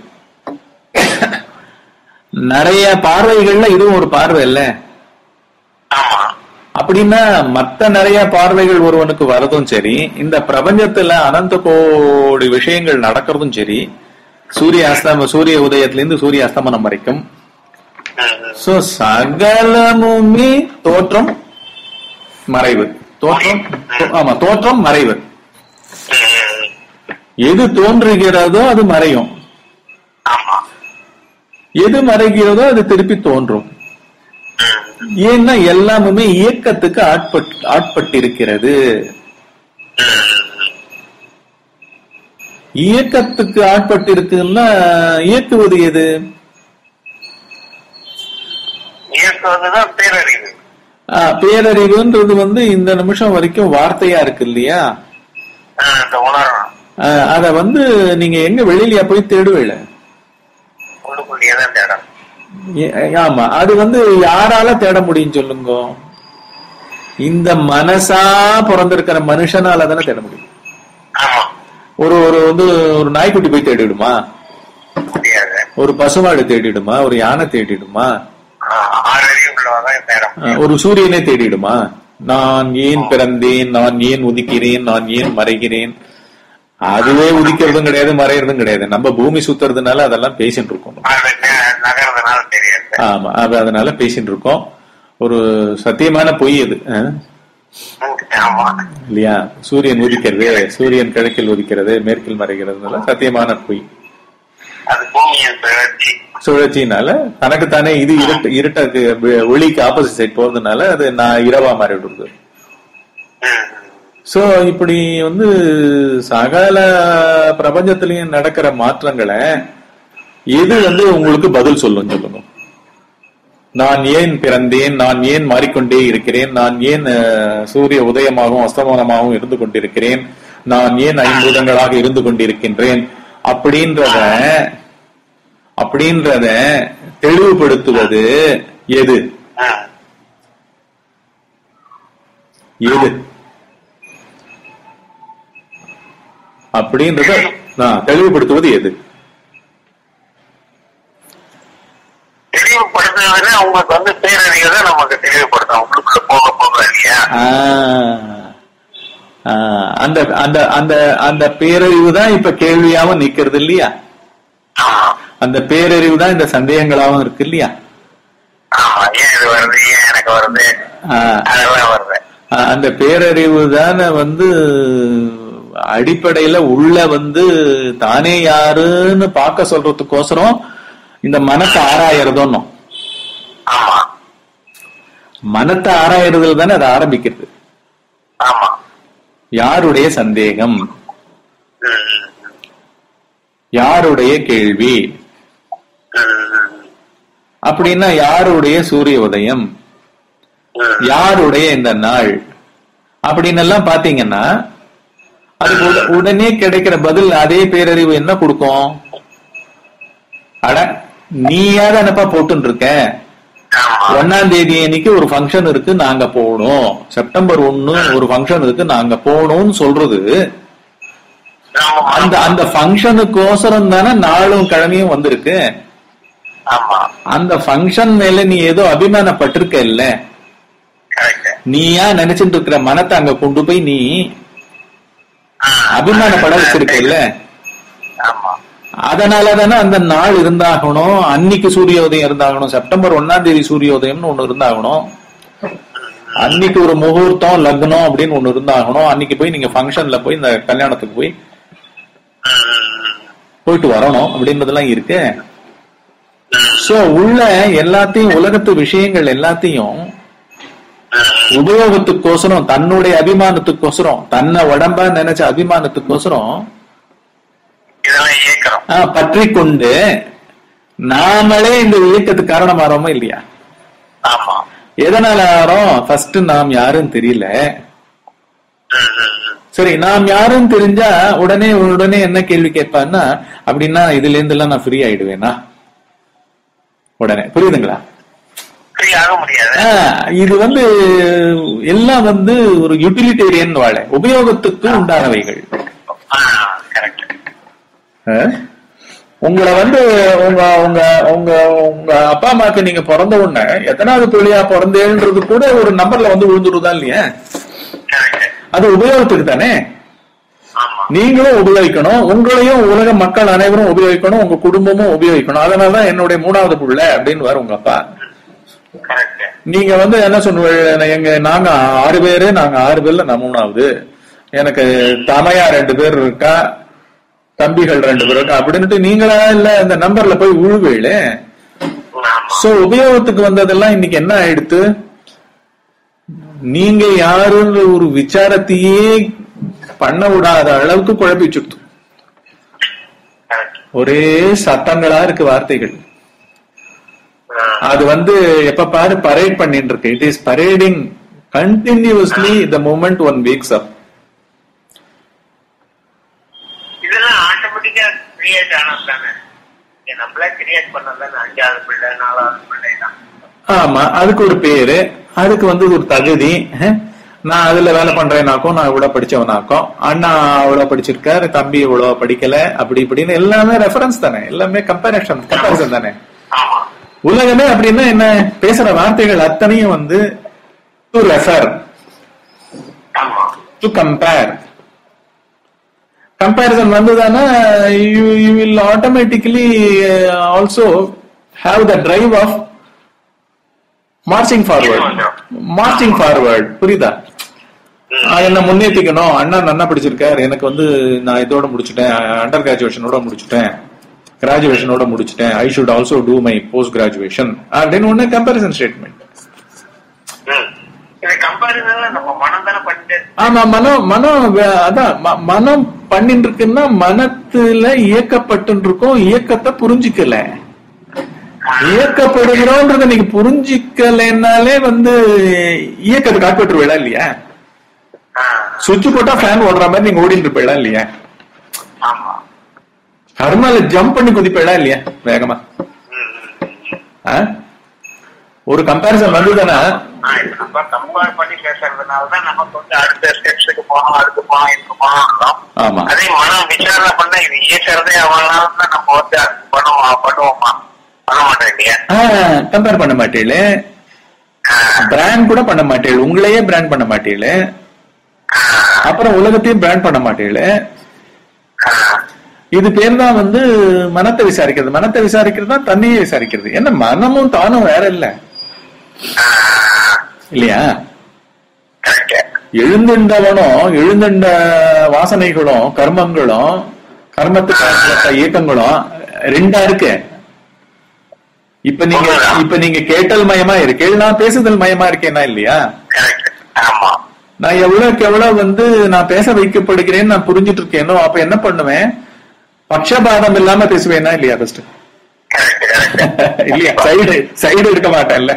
நிறைய பார்வைகள்ல இதுவும் ஒரு பார்வை இல்ல ஆமா அப்படின்னா மத்த நிறைய பார்வைகள் ஒருவனுக்கு வரதும் சரி இந்த பிரபஞ்சத்துல அனந்த கோடி விஷயங்கள் நடக்கிறதும் சரி சூரிய அஸ்தம சூரிய உதயத்துல இருந்து சூரிய அஸ்தமனம் வரைக்கும் ம். ம். சோ சகலமுமே தோற்றம் மறைவு தோற்றம் தோ- ஆமா தோற்றம் மறைவு ம். எது தோன்றுகிறதோ அது மறையும் ஆமா எது மறைகிறதோ அது திருப்பி தோன்றும் ம். ஏன்னா எல்லாமுமே இயக்கத்துக்கு ஆட்பட் ஆட்பட்டிருக்கிறது ம். இயக்கத்துக்கு ஆட்பட்டிருக்குன்னா இயக்குவது எது இயக்குவதுதான் பேரறிவு ஆ, பேரறிவுன்றது வந்து இந்த நிமிஷம் வரைக்கும் வார்த்தையா இருக்கு இல்லையா ஆ, இந்த உணர்வு ஆ, அத வந்து நீங்க எங்க வெளியிலயா போய் தேடுவீல உள்ளுக்குள்ளேயே தான் தேடம் ஆமா அது வந்து யாரால தேட முடியும் சொல்லுங்க இந்த மனசா பிறந்திருக்கிற மனுஷனால தானே தேட முடியும் ஆமா ஒரு ஒரு வந்து ஒரு நாய்க்குட்டி போய் தேடிடுமா முடியாது ஒரு பசுமாடு தேடிடுமா ஒரு யானை தேடிடுமா ஆ, ஆறு அறிவு உள்ளவதான் தேடம் அஹ், ஒரு சூரியனை தேடிடுமா நான் ஏன் பிறந்தேன் நான் ஏன் உதிக்கிறேன் நான் ஏன் மறைகிறேன் அதுவே உதிக்கிறதும் கிடையாது மறையறதும் கிடையாது நம்ம பூமி சுத்துறதுனால அதெல்லாம் பேசிட்டு இருக்கோம் அது ந- நகர்றதுனால தெரியாது ஆமா அது அதனால பேசிட்டு இருக்கோம் ஒரு சத்தியமான பொய் அது அஹ், ம், ஆமா இல்லையா சூரியன் உதிக்கிறது சூரியன் கிழக்கில் உதிக்கிறது மேற்கில் மறைகிறதுனால சத்தியமான பொய் அது பூமியின் சுழற்சி சுழற்சினால தனக்குத்தானே இது இருட்டு இருட்டுக்கு வெ- ஒளிக்கு ஆப்போசிட் சைட் போறதுனால அது நான் இரவா மாறி விடுறது ம். சோ இப்படி வந்து சகல பிரபஞ்சத்திலையும் நடக்கிற மாற்றங்களை எது வந்து உங்களுக்கு பதில் சொல்லும் சொல்லுங்க நான் ஏன் பிறந்தேன் நான் ஏன் மாறிக்கொண்டே இருக்கிறேன் நான் ஏன் அஹ், சூரிய உதயமாகவும் அஸ்தமனமாகவும் இருந்து கொண்டிருக்கிறேன் நான் ஏன் ஐம்பூதங்களாக இருந்து கொண்டிருக்கின்றேன் அப்படின்றத அப்படின்றத தெளிவுபடுத்துவது எது ம். எது அப்படின்றத ஆ, தெளிவுபடுத்துவது எது தெளிவுபடுத்துறதுன்னா உங்களுக்கு வந்து பேரறிவு தான் நமக்கு தெளிவுபடுத்தும் உங்களுக்குள்ள போக போக இல்லையா ஆ, ஆ, அந்த அந்த அந்த அந்த பேரறிவு தான் இப்ப கேள்வியாவும் நிக்கிறது இல்லையா ஆமா அந்த பேரறிவு தான் இந்த சந்தேகங்களாவும் இருக்கு இல்லையா ஆமா ஏன் இது வருது ஏன் எனக்கு வருது ஆஹ், அதெல்லாம் வருது ஆஹ், அந்த பேரறிவு தானே வந்து அடிப்படையில உள்ள வந்து தானே யாருன்னு பார்க்க சொல்றதுக்கோசரம் இந்த மனத்தை ஆராயறதோன்னு ஆமா மனத்தை ஆராயறதுல தானே அது ஆரம்பிக்கிறது ஆமா யாருடைய சந்தேகம் ம், ம், யாருடைய கேள்வி ம், ம், அப்படின்னா யாருடைய சூரிய உதயம் ம். யாருடைய இந்த நாள் அப்படின்னு எல்லாம் பாத்தீங்கன்னா அதுக்கு உட- உடனே கிடைக்கிற பதில் அதே பேரறிவு என்ன கொடுக்கும் அட நீயா தானப்பா போட்டுன்னு இருக்க ஆமா ஒன்னாம் தேதி அன்னைக்கு ஒரு ஃபங்க்ஷன் இருக்கு நாங்க போகணும் செப்டம்பர் ஒண்ணு ஒரு ஃபங்க்ஷன் இருக்கு நாங்க போகணும்னு சொல்றது நம்ம அந்த மனம். அந்த ஃபங்க்ஷனுக்கோசரம் தானே நாளும் கிழமையும் வந்திருக்கு ஆமா அந்த ஃபங்க்ஷன் மேல நீ ஏதோ அபிமானப்பட்டிருக்க இல்ல கரெக்ட் நீயா நினைச்சிட்டு இருக்கிற மனத்தை அங்க கொண்டு போய் நீ அபிமானப்பட வச்சிருக்க இல்ல ஆமா அதனால தானே அந்த நாள் இருந்தாகணும் அன்னைக்கு சூரியோதயம் இருந்தாகணும் செப்டம்பர் ஒன்னாம் தேதி சூரியோதயம்னு ஒண்ணு இருந்தாகணும் அன்னைக்கு ஒரு முகூர்த்தம் லக்னம் அப்படின்னு ஒண்ணு இருந்தாகணும் அன்னைக்கு போய் நீங்க ஃபங்க்ஷன்ல போய் இந்த கல்யாணத்துக்கு போய் ம், ம், போயிட்டு வரணும் அப்படின்றதெல்லாம் இருக்கு சோ உள்ள எல்லாத்தையும் உலகத்து விஷயங்கள் எல்லாத்தையும் உபயோகத்துக்கோசரம் தன்னுடைய அபிமானத்துக்கோசரம் தன்னை உடம்பா நினைச்ச அபிமானத்துக்கோசரம் இதெல்லாம் இயக்கிறோம் ஆஹ், பற்றி கொண்டு நாமளே இந்த இயக்கத்துக்கு காரணமாறோமா இல்லையா ஆமா எதனால ஆறோம் ஃபர்ஸ்ட் நாம் யாருன்னு தெரியல ம், ம், ம். சரி நாம் யாருன்னு தெரிஞ்சா உடனே உடனே என்ன கேள்வி கேட்பான்னா அப்படின்னா இதுல இருந்து எல்லாம் நான் ஃப்ரீ ஆயிடுவேனா உடனே புரியுதுங்களா ஃப்ரீ ஆக முடியாது ஆஹ், இது வந்து எல்லாம் வந்து ஒரு யூட்டிலிட்டேரியன் வாழ உபயோகத்துக்கு உண்டானவைகள் கரெக்ட் ஆஹ்? உங்களை வந்து உங்க உங்க உங்க உங்க அப்பா அம்மாக்கு நீங்க பிறந்த உடனே எத்தனாவது பிள்ளையா பிறந்தேன்றது கூட ஒரு நம்பர்ல வந்து விழுந்துருதா இல்லையா கரெக்ட் அது உபயோகத்துக்கு தானே ஆமா நீங்களும் உபயோகிக்கணும் உங்களையும் உலக மக்கள் அனைவரும் உபயோகிக்கணும் உங்க குடும்பமும் உபயோகிக்கணும் அதனாலதான் என்னுடைய மூணாவது புள்ள அப்படின்னு வரும் உங்க அப்பா கரெக்ட் நீங்க வந்து என்ன சொல்லுவீங்க எங்க நாங்க ஆறு பேரு நாங்க ஆறு பேர்ல நான் மூணாவது எனக்கு தமையா ரெண்டு பேர் இருக்கா தம்பிகள் ரெண்டு பேர் இருக்கா அப்படின்ட்டு நீங்களா இல்ல இந்த நம்பர்ல போய் உழுவேளு ஆமா சோ உபயோகத்துக்கு வந்ததெல்லாம் இன்னைக்கு என்ன ஆயிடுத்து நீங்க யாருன்ற ஒரு விசாரத்தையே பண்ண விடாத அளவுக்கு குழப்பி வச்சுடுத்து கரெக்ட் ஒரே சத்தங்களா இருக்கு வார்த்தைகள் அது வந்து எப்ப பாரு பரேட் பண்ணிட்டு இருக்கு it is parading continuously the moment one wakes up இதெல்லாம் ஆட்டோமேட்டிக்கா கிரியேட் ஆனது தானே இங்க நம்மளே கிரியேட் பண்ணது தானே அஞ்சாவது பிள்ளை நாலாவது பிள்ளை தான் ஆமா அதுக்கு ஒரு பேரு அதுக்கு வந்து ஒரு தகுதி அஹ். நான் அதுல வேலை பண்றேனாக்கும் நான் இவ்வளவு படிச்சவனாக்கும் அண்ணா அவ்வளவு படிச்சிருக்காரு தம்பி இவ்வளவு படிக்கல அப்படி இப்படின்னு எல்லாமே ரெஃபரன்ஸ் தானே எல்லாமே கம்பேரிஷன் கம்பேரிசன் தானே ஆமா உலகமே அப்படின்னா என்ன பேசுற வார்த்தைகள் அத்தனையும் வந்து டு ரெஃபர் ஆமா டு கம்பேர் கம்பேரிசன் வந்ததுன்னா you you will automatically also have the drive of marching forward marching forward புரியுதா ஆஹ் என்ன முன்னேற்றிக்கணும் அண்ணா நன்னா படிச்சிருக்காரு எனக்கு வந்து நான் இதோட முடிச்சுட்டேன் அண்டர் கிராஜுவேஷனோட முடிச்சுட்டேன் கிராஜுவேஷனோட முடிச்சுட்டேன் I should also do my post graduation அப்படின்னு ஒன்னு கம்பேரிசன் ஸ்டேட்மெண்ட் ம். இது கம்பேரிசன்ல நம்ம மனம் தானே பண்ணிட்டு ஆமா மனம் மனம் வே- அதான் ம- மனம் பண்ணிட்டு இருக்குன்னா மனத்துல இயக்கப்பட்டு இருக்கோம் இயக்கத்தை புரிஞ்சுக்கல இயக்கப்படுகிறோன்றத நீங்க புரிஞ்சுக்கலைன்னாலே வந்து இயக்கத்தை காப்பிட்டு விழா இல்லையா சுவிட்ச் போட்டா ஃபேன் ஓடுற மாதிரி நீங்க ஓடிட்டு இருப்பீங்களா இல்லையா ஆமா கர்மால ஜம்ப் பண்ணி குதிப்பீங்களா இல்லையா வேகமா ம், ம், ம். ஆ? ஒரு கம்பேரிசன் வந்ததுன்னா ஆ, இப்ப நம்ம கம்பேர் பண்ணி பேசுறதுனால தான் நமக்கு வந்து அடுத்த ஸ்டெப்ஸுக்கு போகணும் அதுக்கு போகணும் இதுக்கு போகணும் ஆமா அதே மனம் விசாரணை பண்ண இது இயக்கிறதே அவனால தான் நம்ம வந்து அதுக்கு பண்ணுவோம் பண்ணுவோமா பண்ண மாட்டோம் இல்லையா கம்பேர் பண்ண மாட்டீங்களே ஆ, பிராண்ட் கூட பண்ண மாட்டீங்க உங்களையே பிராண்ட் பண்ண மாட்டீங்களே ஆ, அப்புறம் உலகத்தையும் பிராண்ட் பண்ண மாட்டீங்களே ஆ. இது பேர் தான் வந்து மனத்தை விசாரிக்கிறது மனத்தை விசாரிக்கிறது தான் தன்னையே விசாரிக்கிறது என்ன மனமும் தானும் வேற இல்ல இல்லையா கரெக்ட் எழுந்துண்டவனும் எழுந்துண்ட வாசனைகளும் கர்மங்களும் கர்மத்துக்கு ஏற்பட்ட இயக்கங்களும் ரெண்டா இருக்கு இப்ப நீங்க உண்மைதான். இப்ப நீங்க கேட்டல் மயமா இருக்கு நான் பேசுதல் மயமா இருக்கேனா இல்லையா கரெக்ட் ஆமா நான் எவ்வளவுக்கு எவ்வளவு வந்து நான் பேச வைக்கப்படுகிறேன்னு நான் புரிஞ்சிட்டு இருக்கேனோ அப்ப என்ன பண்ணுவேன் பக்ஷபாதம் இல்லாம பேசுவேனா இல்லையா ஃபர்ஸ்ட் கரெக்ட் கரெக்ட் இல்லையா சைடு சைடு எடுக்க மாட்டேன்ல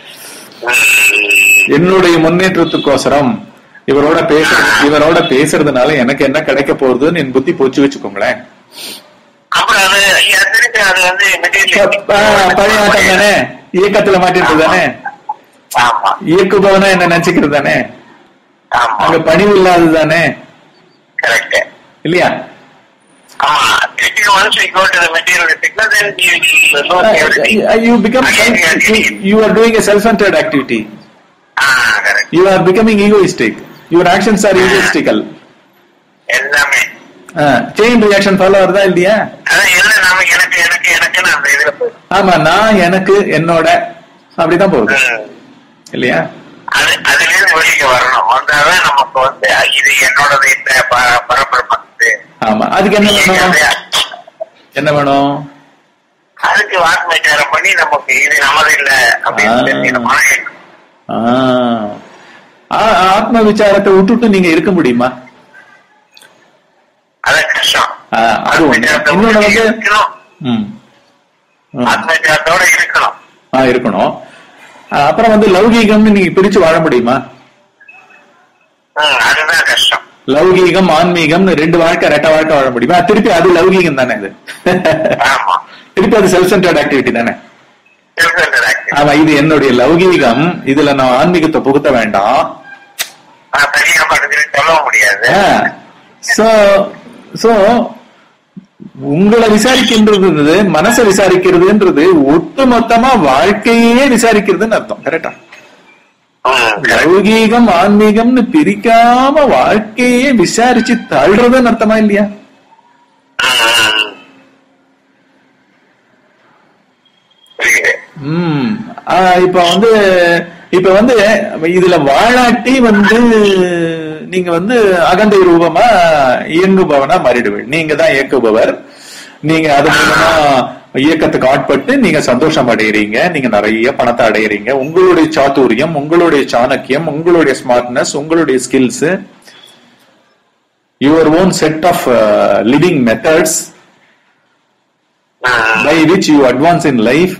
என்னுடைய முன்னேற்றத்துக்கோசரம் இவரோட பேச இவரோட பேசுறதுனால எனக்கு என்ன கிடைக்க போகுதுன்னு என் புத்தி போச்சு வச்சுக்கோங்களேன் அப்புறம் அது ஐயா, திருப்பி அது வந்து மெட்டீரியல் ப- பழைய ஆட்டம் தானே இயக்கத்துல மாட்டிட்டு தானே ஆமா இயக்குபவனா என்ன நினைச்சுக்கிறது தானே ஆமா அங்க பணிவு இல்லாதது தானே கரெக்ட் இல்லையா ஆமா திருப்பி once we go to the materialistic then you will lose everything you become you are doing a self centred activity ஆ correct you are becoming egoistic your actions are egoistical எல்லாமே செயின் ரியாக்ஷன் ஃபாலோ வருதா இல்லையா அதான் எல்லாம் நாம எனக்கு எனக்கு எனக்குன்னு அந்த இதுல போயிடும் ஆமா நான் எனக்கு என்னோட அப்படிதான் போகுது ம். இல்லையா அது அதுல இருந்து வெளியே வரணும் வந்தாதான் நமக்கு வந்து இது என்னோடது இந்த ப- பரபரப்பு ஆமா அதுக்கு என்ன வேணும் என்ன வேணும் அதுக்கு வாக்குமச்சாரம் பண்ணி நமக்கு இது நமது இல்ல அப்படின்னு ஆ. தெரிஞ்சுக்கணும். மனம் எண்ணம். ஆ. ஆ- ஆத்ம விசாரத்தை விட்டுட்டு நீங்க இருக்க முடியுமா அதான் கஷ்டம் ஆ, அது ஒண்ணு ஆத்மவிசாரத்தை இன்னொன்னு வந்து இருக்கணும் ம். ம். ஆத்மவிசாரத்தோட இருக்கணும் ஆ, இருக்கணும் ஆ, அப்புறம் வந்து லௌகீகம்னு நீங்க பிரிச்சு வாழ முடியுமா ம், அதுதான் கஷ்டம் லௌகீகம் ஆன்மீகம்னு ரெண்டு வாழ்க்கை ரெட்ட வாழ்க்கை வாழ முடியுமா திருப்பி அது லௌகீகம் தானே இது ஆமா திருப்பி அது செல்ஃப் சென்டர்ட் ஆக்டிவிட்டி தானே Self-centered activity. ஆமா இது என்னுடைய லௌகீகம் இதுல நான் ஆன்மீகத்தை புகுத்த வேண்டாம் நான் தனியா படுத்துட்டு சொல்லவும் முடியாது சோ சோ உங்களை விசாரிக்கின்றது மனசை விசாரிக்கிறதுன்றது ஒட்டுமொத்தமா வாழ்க்கையே விசாரிக்கிறதுன்னு அர்த்தம் கரெக்டா ம், correct. லௌகீகம் ஆன்மீகம்னு பிரிக்காம வாழ்க்கையே விசாரிச்சு தள்ளுறதுன்னு அர்த்தமா இல்லையா ம், ம், ம். புரியுது ம் ஆ, இப்ப வந்து இப்ப வந்து இதுல வாழாட்டி வந்து நீங்க வந்து அகந்தை ரூபமா இயங்குபவனா மாறிடுவீங்க நீங்க தான் இயக்குபவர் நீங்க அது மூலமா இயக்கத்துக்கு ஆட்பட்டு நீங்க சந்தோஷம் அடையறீங்க நீங்க நிறைய பணத்தை அடையறீங்க உங்களுடைய சாதுரியம் உங்களுடைய சாணக்கியம் உங்களுடைய ஸ்மார்ட்னஸ் உங்களுடைய skills your own set of living methods hmm, by which you advance in life.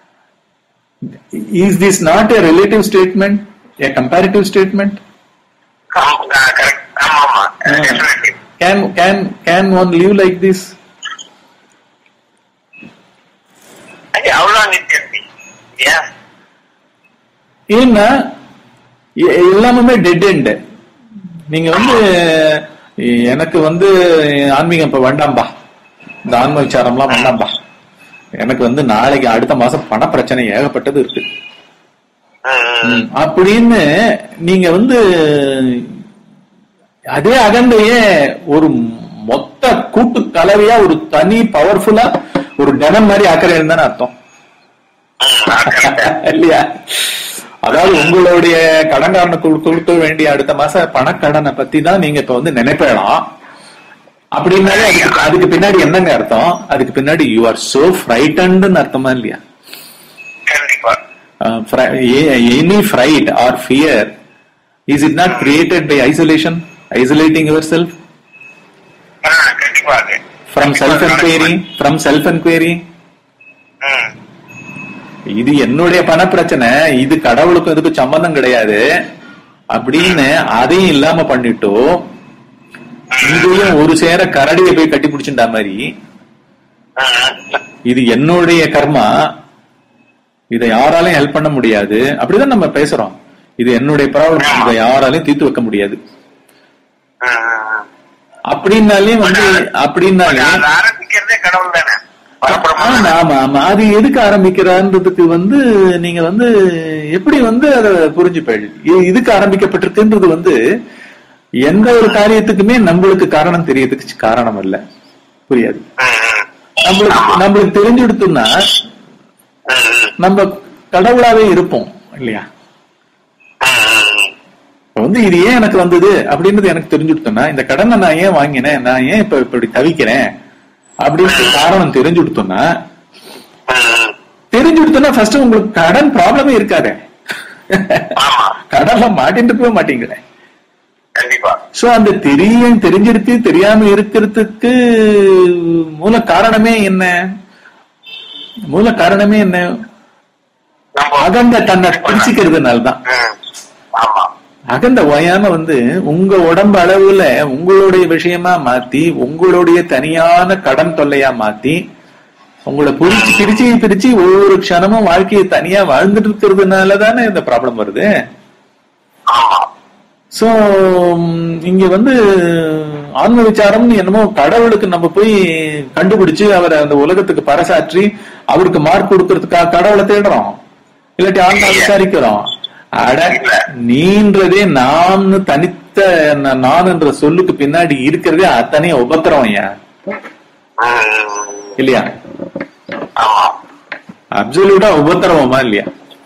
Is this not a relative statement, a comparative statement? ஆமா, correct. ஆமா ஆமா ம். definitely. Can can can one live like this? ஐயா, அவ்வளவு நித்தியத்தி இல்லையா ஏன்னா எ- எல்லாமே dead end நீங்க வந்து எனக்கு வந்து ஆன்மீகம் இப்ப வேண்டாம்பா இந்த ஆன்ம விசாரம்லாம் வேண்டாம்பா எனக்கு வந்து நாளைக்கு அடுத்த மாசம் பண பிரச்சனை ஏகப்பட்டது இருக்கு ம், ம். ம், அப்படின்னு நீங்க வந்து அதே அகண்டையே ஒரு மொத்த கூட்டு கலவையா ஒரு தனி பவர்ஃபுல்லா ஒரு டெனம் மாதிரி ஆக்குறேன்னு தானே அர்த்தம் ம், correct. இல்லையா அதாவது உங்களுடைய கடன்காரனுக்கு கொடுக்க வேண்டிய அடுத்த மாச பணக்கடனை பத்தி தான் நீங்க இப்ப வந்து நினைப்பலாம் அப்படின்னாலே அதுக்கு அதுக்கு பின்னாடி என்னங்க அர்த்தம் அதுக்கு பின்னாடி யூ ஆர் சோ ஃப்ரைட்டன்னு அர்த்தமா இல்லையா கண்டிப்பா uh, fri- a- any fright or fear is it not created by isolation isolating yourself ஆ, கண்டிப்பா அது from self enquiry from self enquiry ம், இது என்னுடைய பண பிரச்சனை இது கடவுளுக்கும் இதுக்கும் சம்பந்தம் கிடையாது அப்படின்னு அதையும் இல்லாம பண்ணிட்டோ இதையும் ஒரு சேர கரடியை போய் கட்டி பிடிச்சிட்டா மாதிரி ம், இது என்னுடைய கர்மா இதை யாராலையும் ஹெல்ப் பண்ண முடியாது அப்படிதான் நம்ம பேசுறோம் இது என்னுடைய ப்ராப்ளம் இதை யாராலையும் தீர்த்து வைக்க முடியாது ம், ம். அப்படின்னாலே வந்து அப்படின்னாலே அது ஆரம்பிக்கிறதே கடவுள் தானே பரபிரம்மம் ஆமா தானே. ஆமா ஆமா அது எதுக்கு ஆரம்பிக்கிறான்றதுக்கு வந்து நீங்க வந்து எப்படி வந்து அதை புரிஞ்சுப்பேள் இ- இதுக்கு ஆரம்பிக்கப்பட்டிருக்குன்றது வந்து எந்த ஒரு காரியத்துக்குமே நம்மளுக்கு காரணம் தெரியறதுக்கு காரணம் இல்ல புரியாது ம், ம். நம்மளுக்கு நம்மளுக்கு தெரிஞ்சுடுத்தோம்னா ம், ம். நம்ம கடவுளாவே இருப்போம் இல்லையா ம், ம். இப்ப வந்து இது ஏன் எனக்கு வந்தது அப்படின்றது எனக்கு தெரிஞ்சுடுத்தோம்னா இந்த கடனை நான் ஏன் வாங்கினேன் நான் ஏன் இப்ப இப்படி தவிக்கிறேன் அப்படின்னு காரணம் தெரிஞ்சுடுத்தோம்னா ம். தெரிஞ்சுடுத்தோம்னா ஃபர்ஸ்ட் உங்களுக்கு கடன் ப்ராப்ளமே இருக்காதே ஆமா கடன்ல மாட்டிட்டு போக மாட்டீங்களே கண்டிப்பா சோ அந்த தெரிய தெரிஞ்சிருக்கு தெரியாம இருக்கிறதுக்கு மூல காரணமே என்ன மூல காரணமே என்ன நம்ம அகந்த தன்னை பிரிச்சுக்கிறதுனால தான் ம். ஆமா அகந்த ஓயாம வந்து உங்க உடம்பு அளவுல உங்களுடைய விஷயமா மாத்தி உங்களுடைய தனியான கடன் தொல்லையா மாத்தி உங்களை பிரிச்சு பிரிச்சு பிரிச்சு ஒவ்வொரு க்ஷணமும் வாழ்க்கையை தனியா வாழ்ந்துட்டு இருக்கிறதுனால தானே இந்த ப்ராப்ளம் வருது ஆமா சோ இங்க வந்து ஆன்ம விசாரம்னு என்னமோ கடவுளுக்கு நம்ம போய் கண்டுபிடிச்சு அவரை அந்த உலகத்துக்கு பறைசாற்றி அவருக்கு மார்க் கொடுக்கறதுக்காக கடவுளை தேடுறோம் இல்லாட்டி ஆன்மா விசாரிக்கிறோம் அட நீன்றதே நான் தனித்த ந- நான் என்ற சொல்லுக்கு பின்னாடி இருக்கிறதே அத்தனை உபத்திரம் ஏன் ம். இல்லையா ஆமா அப்சல்யூட்டா உபத்திரவமா இல்லையா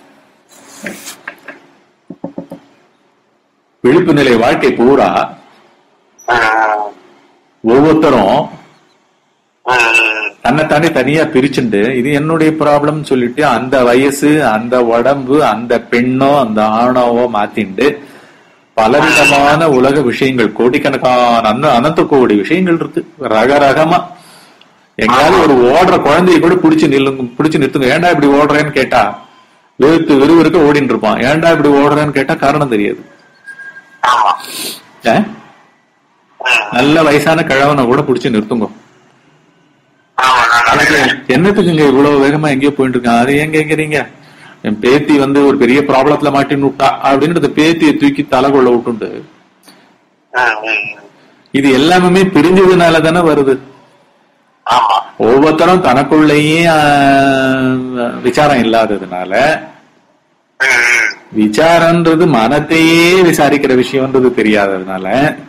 விழிப்பு நிலை வாழ்க்கை பூரா ம். ஒவ்வொருத்தரும் ம். தன்னைத்தானே தனியா பிரிச்சுண்டு இது என்னுடைய ப்ராப்ளம் சொல்லிட்டு அந்த வயசு அந்த உடம்பு அந்த பெண்ணோ அந்த ஆணவோ மாத்திண்டு பலவிதமான உலக விஷயங்கள் கோடிக்கணக்கான அந்த அனந்த கோடி விஷயங்கள் இருக்கு ரக ரகமா எங்கேயாவது ஒரு ஓடுற குழந்தைய கூட பிடிச்சு நில்லுங்க பிடிச்சு நிறுத்துங்க ஏன்டா இப்படி ஓடுறேன்னு கேட்டா வெறுத்து விறுவிறுக்க ஓடிட்டு இருப்பான் ஏன்டா இப்படி ஓடுறேன்னு கேட்டா காரணம் தெரியாது ஆமா ஏ? ம். நல்ல வயசான கிழவனை கூட பிடிச்சு நிறுத்துங்க ஆமா நான் எனக்கு நினைக்கிறேன். என்னத்துக்குங்க இவ்வளவு வேகமா எங்கேயோ போயிட்டு இருக்கான் அது எங்க எங்கிறீங்க என் பேத்தி வந்து ஒரு பெரிய ப்ராப்ளத்துல மாட்டின்னு விட்டா அப்படின்றது பேத்தியை தூக்கி தலைகொள்ள விட்டுண்டு ம். ம். இது எல்லாமே பிரிஞ்சதுனால தானே வருது ஆமா ஒவ்வொருத்தரும் தனக்குள்ளேயே ஆஹ், விசாரம் இல்லாததுனால ம். ம். விசாரன்றது மனத்தையே விசாரிக்கிற விஷயம்ன்றது தெரியாததுனால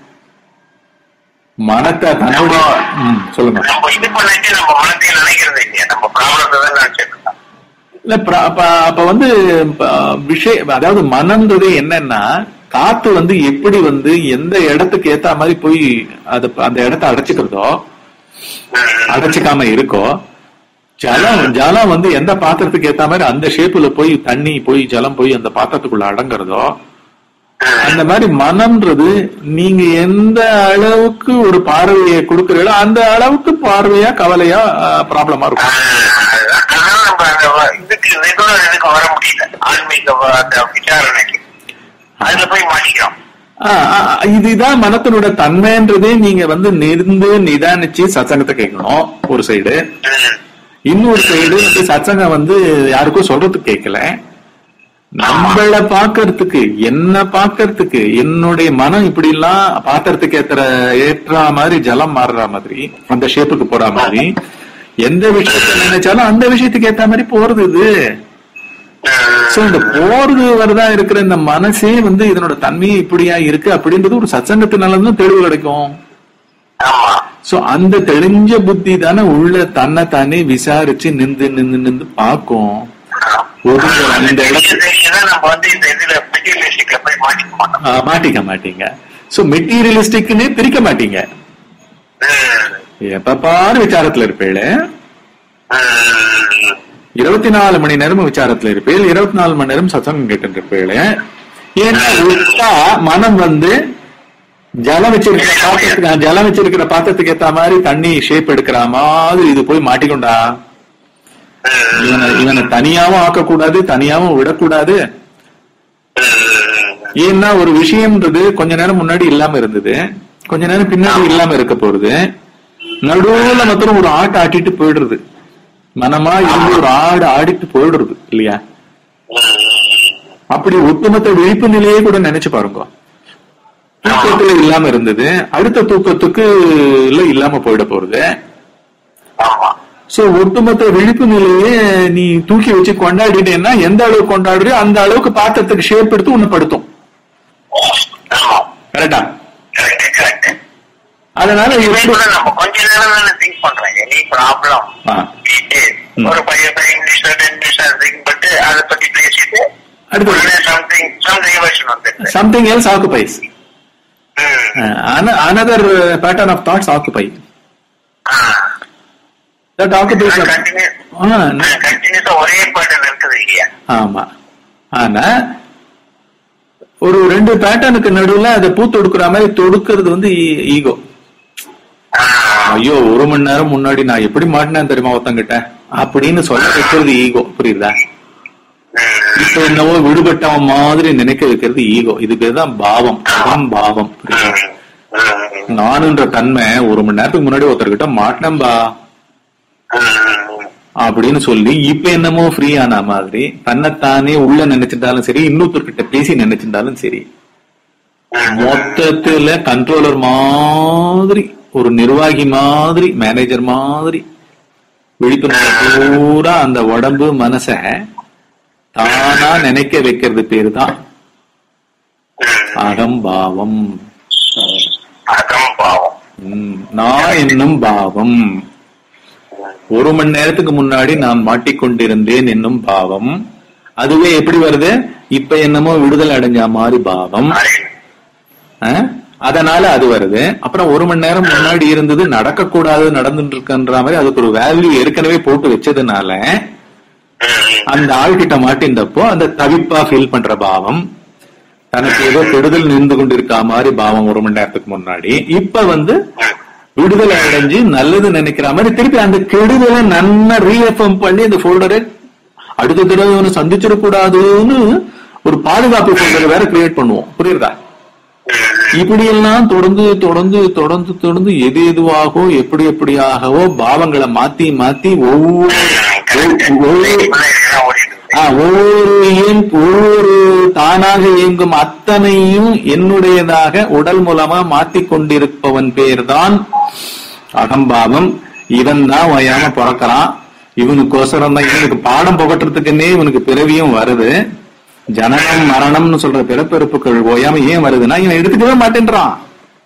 மனத்தை தன்னுடைய ம், சொல்லுங்க நம்ம இது பண்ணிட்டு நம்ம மனசை நினைக்கிறது இல்லையா நம்ம ப்ராப்ளத்தை தான் நினைச்சிட்டு இருக்கோம் இல்ல பிர- அப்ப அப்ப வந்து ப- விஷய அதாவது மனம்ன்றது என்னன்னா காத்து வந்து எப்படி வந்து எந்த இடத்துக்கு ஏத்த மாதிரி போய் அது அந்த இடத்த அடைச்சுக்கிறதோ ம். அடைச்சிக்காம இருக்கோ ஜலம் ஜலம் வந்து எந்த பாத்திரத்துக்கு ஏத்த மாதிரி அந்த ஷேப்புல போய் தண்ணி போய் ஜலம் போய் அந்த பாத்திரத்துக்குள்ள அடங்குறதோ அந்த மாதிரி மனம்ன்றது நீங்க எந்த அளவுக்கு ஒரு பார்வையை கொடுக்கறீங்களோ அந்த அளவுக்கு பார்வையா கவலையா ப்ராப்ளமா இருக்கும் அதனால நம்ம அந்த வ- இதுக்கு ரெகுலர் இதுக்கு வர முடியல ஆன்மீக வ- அந்த விசாரணைக்கு அதுல போய் மாட்டிக்கிறோம் ஆ, ஆ, இதுதான் மனத்தினோட தன்மைன்றதே நீங்க வந்து நிருந்து நிதானிச்சு சத்சங்கத்தை கேட்கணும் ஒரு சைடு ம். இன்னொரு சைடு வந்து சத்சங்கம் வந்து யாருக்கும் சொல்றதுக்கு கேட்கல நம்மள பாக்கறதுக்கு என்ன பாக்கறதுக்கு என்னுடைய மனம் இப்படி எல்லாம் பாத்திரத்துக்கு ஏத்துற ஏற்ற மாதிரி ஜலம் மாறுற மாதிரி அந்த ஷேப்புக்கு போற மாதிரி எந்த விஷயத்த நினைச்சாலும் அந்த விஷயத்துக்கு ஏத்த மாதிரி போறது இது ம். சோ இந்த போறது வரதா இருக்கிற இந்த மனசே வந்து இதனோட தன்மையே இப்படியா இருக்கு அப்படின்றது ஒரு சத்சங்கத்தினாலதான் தெளிவு கிடைக்கும் ஆமா சோ அந்த தெளிஞ்ச புத்தி தானே உள்ள தன்னை தானே விசாரிச்சு நின்று நின்று நின்று பார்க்கும் ஒரு அந்த இடத்துல தெரியுதுன்னா நம்ம வந்து இந்த இதுல மெட்டீரியலிஸ்டிக்ல போய் மாட்டிக்க மாட்டோம் ஆ, மாட்டிக்க மாட்டீங்க சோ மெட்டீரியலிஸ்டிக்னே பிரிக்க மாட்டீங்க ம். எப்ப பாரு விசாரத்துல இருப்பேளு ம். இருபத்தி நாலு மணி நேரம் விசாரத்துல இருப்பேள் இருபத்தி நாலு மணி நேரம் சத்சங்கம் கேட்டு இருப்பேளு ஏன்னா விட்டா மனம் வந்து ஜலம் வச்சிருக்கிற பாத்திரத்துக்கு ஜலம் வச்சிருக்கிற பாத்திரத்துக்கு ஏத்த மாதிரி தண்ணி ஷேப் எடுக்கிற மாதிரி இது போய் மாட்டிக்கொண்டா ம். இவனை இவனை தனியாவும் ஆக்கக்கூடாது தனியாவும் விடக்கூடாது ம். ஏன்னா ஒரு விஷயம்ன்றது கொஞ்ச நேரம் முன்னாடி இல்லாம இருந்தது கொஞ்ச நேரம் பின்னாடி இல்லாம இருக்க போறது நடுவுல மாத்திரம் ஒரு ஆட்டை ஆட்டிட்டு போயிடுறது மனமா இருந்து ஒரு ஆடு ஆடிட்டு போயிடுறது இல்லையா அப்படி ஒட்டுமொத்த விழிப்பு நிலையே கூட நினைச்சு பாருங்க தூக்கத்துல இல்லாம இருந்தது அடுத்த தூக்கத்துக்கு இல்ல இல்லாம போயிட போறது ஆமா சோ ஒட்டுமொத்த விழிப்பு நிலையே நீ தூக்கி வச்சு கொண்டாடிட்டேன்னா எந்த அளவுக்கு கொண்டாடுறியோ அந்த அளவுக்கு பாத்திரத்துக்கு ஷேப் எடுத்து உன்னை படுத்தும் ஆமா கரெக்டா கரெக்ட் கரெக்ட் அதனால இதே எப்படி கூட நம்ம கொஞ்ச நேரம் தானே திங்க் பண்றோம் எனி ப்ராப்ளம் ஆ. ம். ஒரு பையன் பையன் இங்கிலீஷ்ல டென் மினிட்ஸ் திங்க் பண்ணிட்டு அதை பத்தி பேசிட்டு அடுத்து உடனே something some diversion வந்துடுது something else occupies hmm. Another pattern of thoughts occupy ah. That occupies Continue- continuous ஆ ஒரே pattern இருக்குது இல்லையா ஆமா ஆனா ஒரு ரெண்டு பேட்டர்னுக்கு நடுவுல அதை பூ தொடுக்கிற மாதிரி தொடுக்கிறது வந்து ஈகோ ஆ. ஐயோ ஒரு மணி நேரம் முன்னாடி நான் எப்படி மாட்டினேன் தெரியுமா ஒருத்தங்கிட்ட அப்படின்னு சொல்ல வைக்கிறது ஈகோ புரியுதா ம். இப்ப என்னவோ விடுபட்டவன் மாதிரி நினைக்க வைக்கிறது ஈகோ இது பேர் தான் பாவம் அகம் பாவம் புரியுதா ம். நானுன்ற தன்மை ஒரு மணி நேரத்துக்கு முன்னாடி ஒருத்தர்கிட்ட மாட்டினம்பா ம். அப்படின்னு சொல்லி இப்ப என்னமோ ஃப்ரீ ஆன மாதிரி தன்னைத்தானே உள்ள நினைச்சிருந்தாலும் சரி இன்னொருத்தர்கிட்ட பேசி நினைச்சிருந்தாலும் சரி மொத்தத்துல கண்ட்ரோலர் மாதிரி ஒரு நிர்வாகி மாதிரி மேனேஜர் மாதிரி விழிப்புணர்வு பூரா அந்த உடம்பு மனச தானா நினைக்க வைக்கிறது பேரு தான் அகம்பாவம் அகம் பாவம் ம், நான் என்னும் பாவம் ஒரு மணி நேரத்துக்கு முன்னாடி நான் மாட்டிக்கொண்டிருந்தேன் என்னும் பாவம் அதுவே எப்படி வருது இப்ப என்னமோ விடுதலை அடைஞ்ச மாதிரி பாவம் ஆ? அதனால அது வருது அப்புறம் ஒரு மணி நேரம் முன்னாடி இருந்தது நடக்கக்கூடாது நடந்துட்டு இருக்குன்ற மாதிரி அதுக்கு ஒரு வேல்யூ ஏற்கனவே போட்டு வச்சதுனால அந்த ஆள்கிட்ட மாட்டின்றப்போ அந்த தவிப்பா ஃபீல் பண்ற பாவம் தனக்கு ஏதோ கெடுதல் நின்று கொண்டிருக்கா மாதிரி பாவம் ஒரு மணி நேரத்துக்கு முன்னாடி இப்ப வந்து விடுதலை அடைஞ்சு நல்லது நினைக்கிற மாதிரி திருப்பி அந்த கெடுதலை நல்லா ரீஎஃப்எம் பண்ணி அந்த ஃபோல்டரை அடுத்த தடவை இவனை சந்திச்சிடக்கூடாதுன்னு ஒரு பாதுகாப்பு ஃபோல்டரை வேற கிரியேட் பண்ணுவோம் புரியுதா இப்படி எல்லாம் தொடர்ந்து தொடர்ந்து தொடர்ந்து தொடர்ந்து எது எதுவாகவோ எப்படி எப்படியாகவோ பாவங்களை மாத்தி மாத்தி ஒவ்வொரு ஒவ்வொரு ஆ, ஒவ்வொரு இயங்- ஒவ்வொரு தானாக இயங்கும் அத்தனையும் என்னுடையதாக உடல் மூலமா மாத்திக் கொண்டிருப்பவன் பேர்தான் அகம்பாவம் இவன் தான் ஓயாம பிறக்கிறான் இவனுக்கோசரம் தான் இவனுக்கு பாடம் புகட்டுறதுக்குன்னே இவனுக்கு பிறவியும் வருது ஜனனம் மரணம்னு சொல்ற பிறப்பிறப்புகள் ஓயாம ஏன் வருதுன்னா இவன் எடுத்துக்கவே மாட்டேன்றான்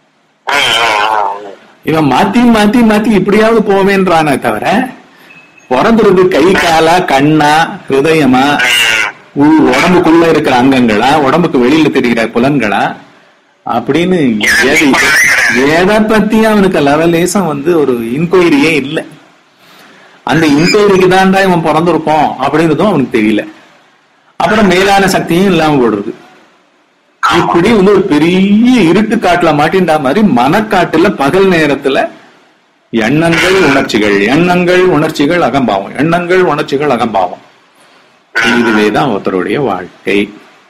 இவன் மாத்தி மாத்தி மாத்தி இப்படியாவது போவேன்றானே தவிர பிறந்துறது கை காலா கண்ணா ஹிருதயமா உள் உடம்புக்குள்ள இருக்கிற அங்கங்களா உடம்புக்கு வெளியில தெரிகிற புலன்களா அப்படின்னு எது எதை பத்தி அவனுக்கு லெவலேசம் வந்து ஒரு இன்கொயரியே இல்லை அந்த இன்கொயரிக்கு தான்டா இவன் பிறந்திருக்கோம் அப்படின்றதும் அவனுக்கு தெரியல அப்புறம் மேலான சக்தியும் இல்லாம போடுறது இப்படி வந்து ஒரு பெரிய இருட்டு காட்டுல மாட்டின்றா மாதிரி மனக்காட்டுல பகல் நேரத்துல எண்ணங்கள் உணர்ச்சிகள் எண்ணங்கள் உணர்ச்சிகள் அகம்பாவம் எண்ணங்கள் உணர்ச்சிகள் அகம்பாவம் இதுவேதான் ஒருத்தருடைய வாழ்க்கை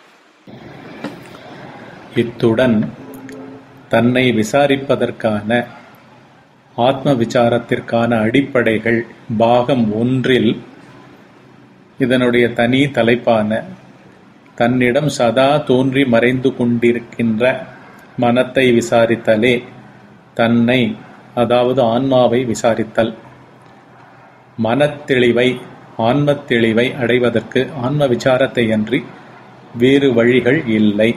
இத்துடன் தன்னை விசாரிப்பதற்கான ஆத்ம விசாரத்திற்கான அடிப்படைகள் பாகம் ஒன்றில் இதனுடைய தனி தலைப்பான தன்னிடம் சதா தோன்றி மறைந்து கொண்டிருக்கின்ற மனத்தை விசாரித்தலே தன்னை அதாவது ஆன்மாவை விசாரித்தல் மனத்தெளிவை ஆன்மத் தெளிவை அடைவதற்கு ஆன்ம விசாரத்தை அன்றி வேறு வழிகள் இல்லை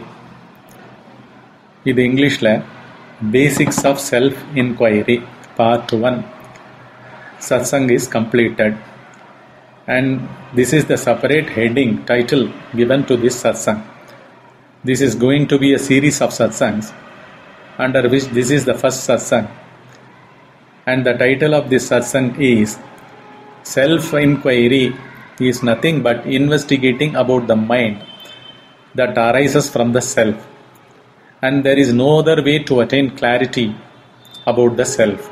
இது இங்கிலீஷ்ல basics of self inquiry part one satsang is completed and this is the separate heading title given to this satsang. This is going to be a series of satsangs under which this is the first satsang. And the title of this satsang is Self Inquiry is nothing but investigating about the mind that arises from the self. And there is no other way to attain clarity about the self.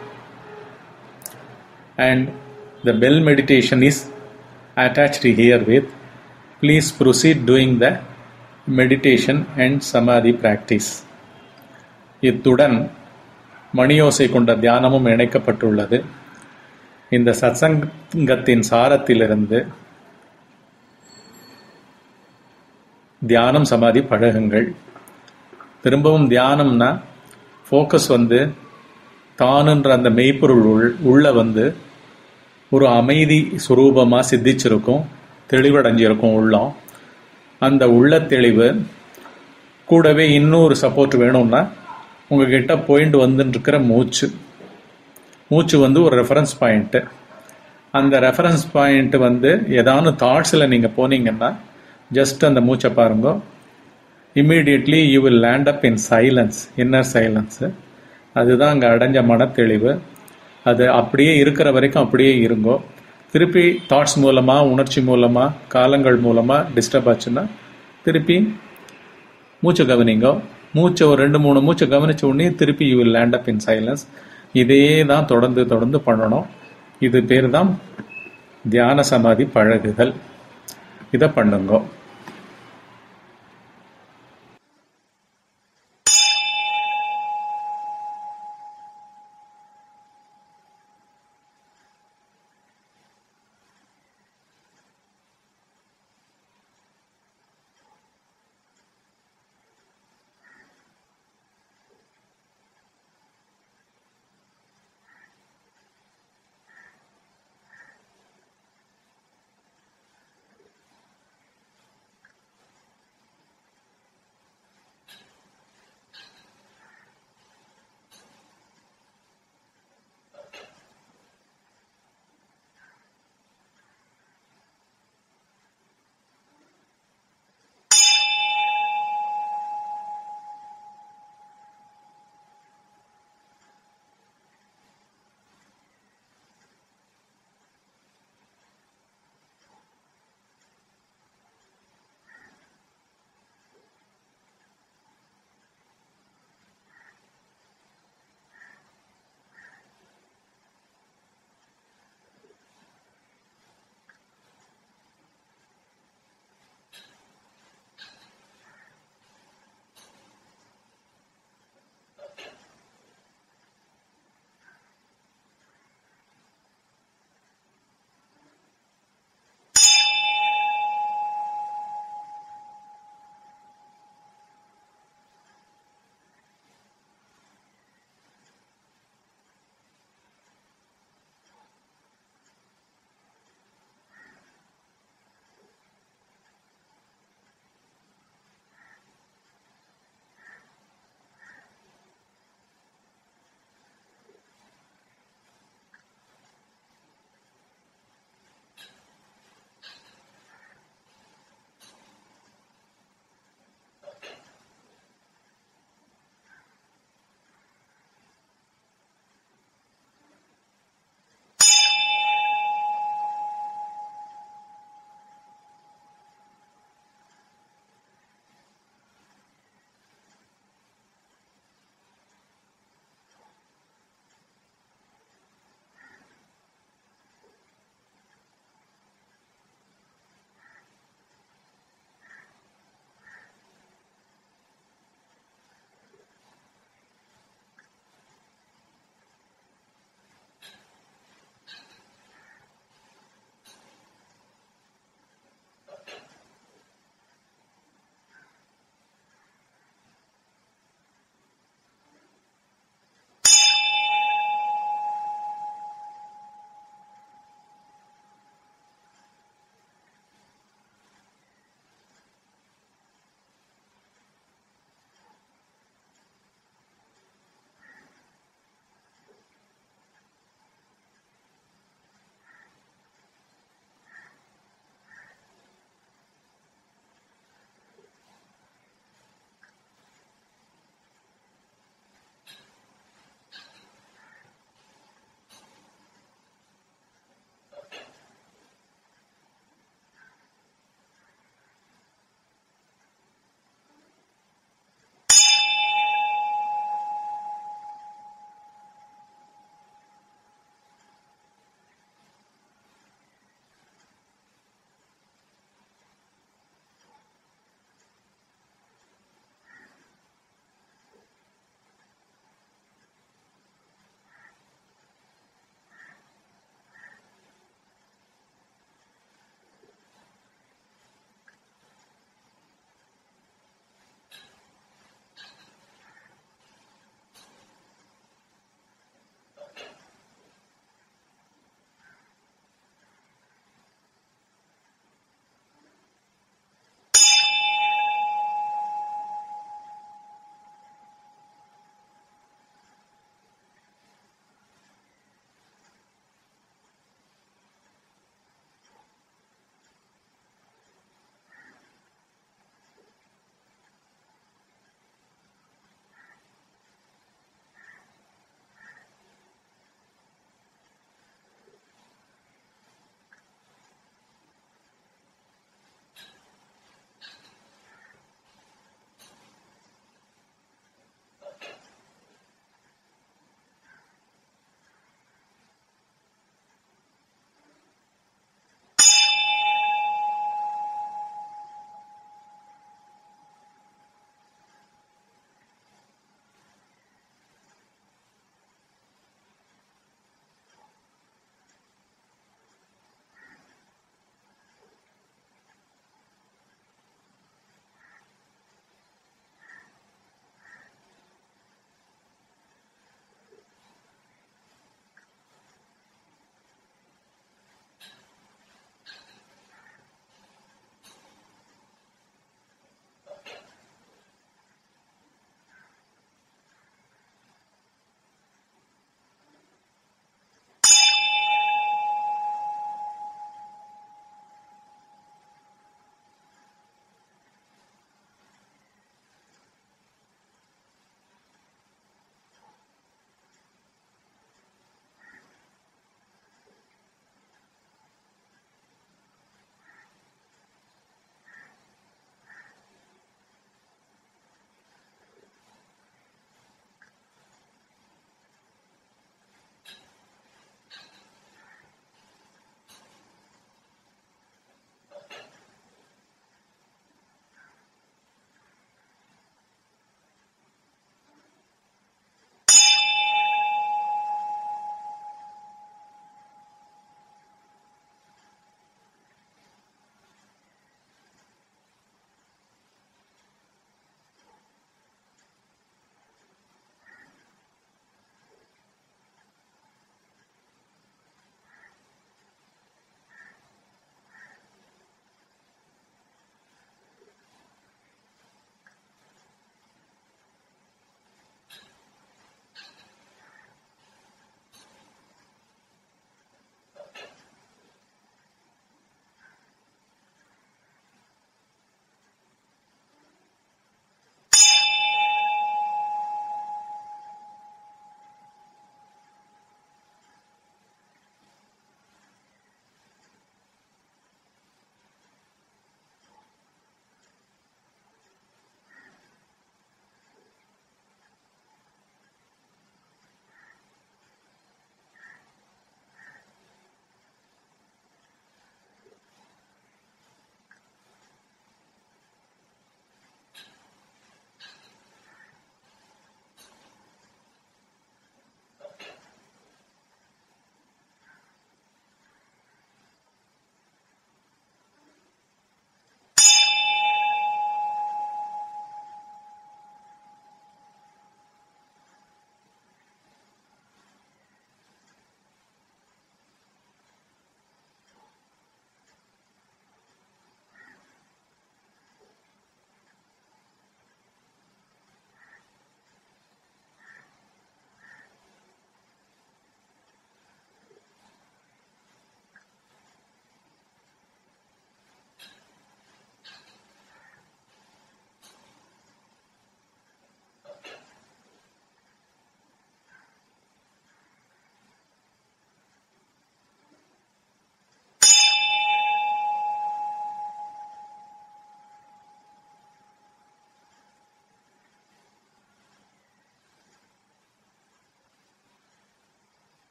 And the bell meditation is attached here with please proceed doing the meditation and samadhi practice இத்துடன் மணியோசை கொண்ட தியானமும் இணைக்கப்பட்டுள்ளது இந்த சத்சங்கத்தின் சாரத்திலிருந்து தியானம் சமாதி பழகுங்கள் திரும்பவும் தியானம்னா focus வந்து தானுன்ற அந்த மெய்ப்பொருள் உள் உள்ள வந்து ஒரு அமைதி சுரூபமாக சித்திச்சிருக்கும் தெளிவடைஞ்சிருக்கும் உள்ளம் அந்த உள்ள தெளிவு கூடவே இன்னொரு சப்போர்ட் வேணும்னா உங்ககிட்ட போயிட்டு வந்துட்டு இருக்கிற மூச்சு மூச்சு வந்து ஒரு ரெஃபரன்ஸ் பாயிண்ட்டு அந்த ரெஃபரன்ஸ் பாயிண்ட் வந்து ஏதானு தாட்ஸில் நீங்கள் போனீங்கன்னா ஜஸ்ட் அந்த மூச்சை பாருங்க immediately you will land up in silence inner silence அதுதான் அங்கே அடைஞ்ச மனத்தெளிவு அது அப்படியே இருக்கிற வரைக்கும் அப்படியே இருங்கோ திருப்பி தாட்ஸ் மூலமாக உணர்ச்சி மூலமாக காலங்கள் மூலமாக டிஸ்டர்ப் ஆச்சுன்னா திருப்பி மூச்சை கவனிங்க மூச்சை ஒரு ரெண்டு மூணு மூச்சை கவனிச்ச உடனே திருப்பி you will land up in silence இதே தான் தொடர்ந்து தொடர்ந்து பண்ணணும் இது பேர் தான் தியான சமாதி பழகுதல் இதை பண்ணுங்க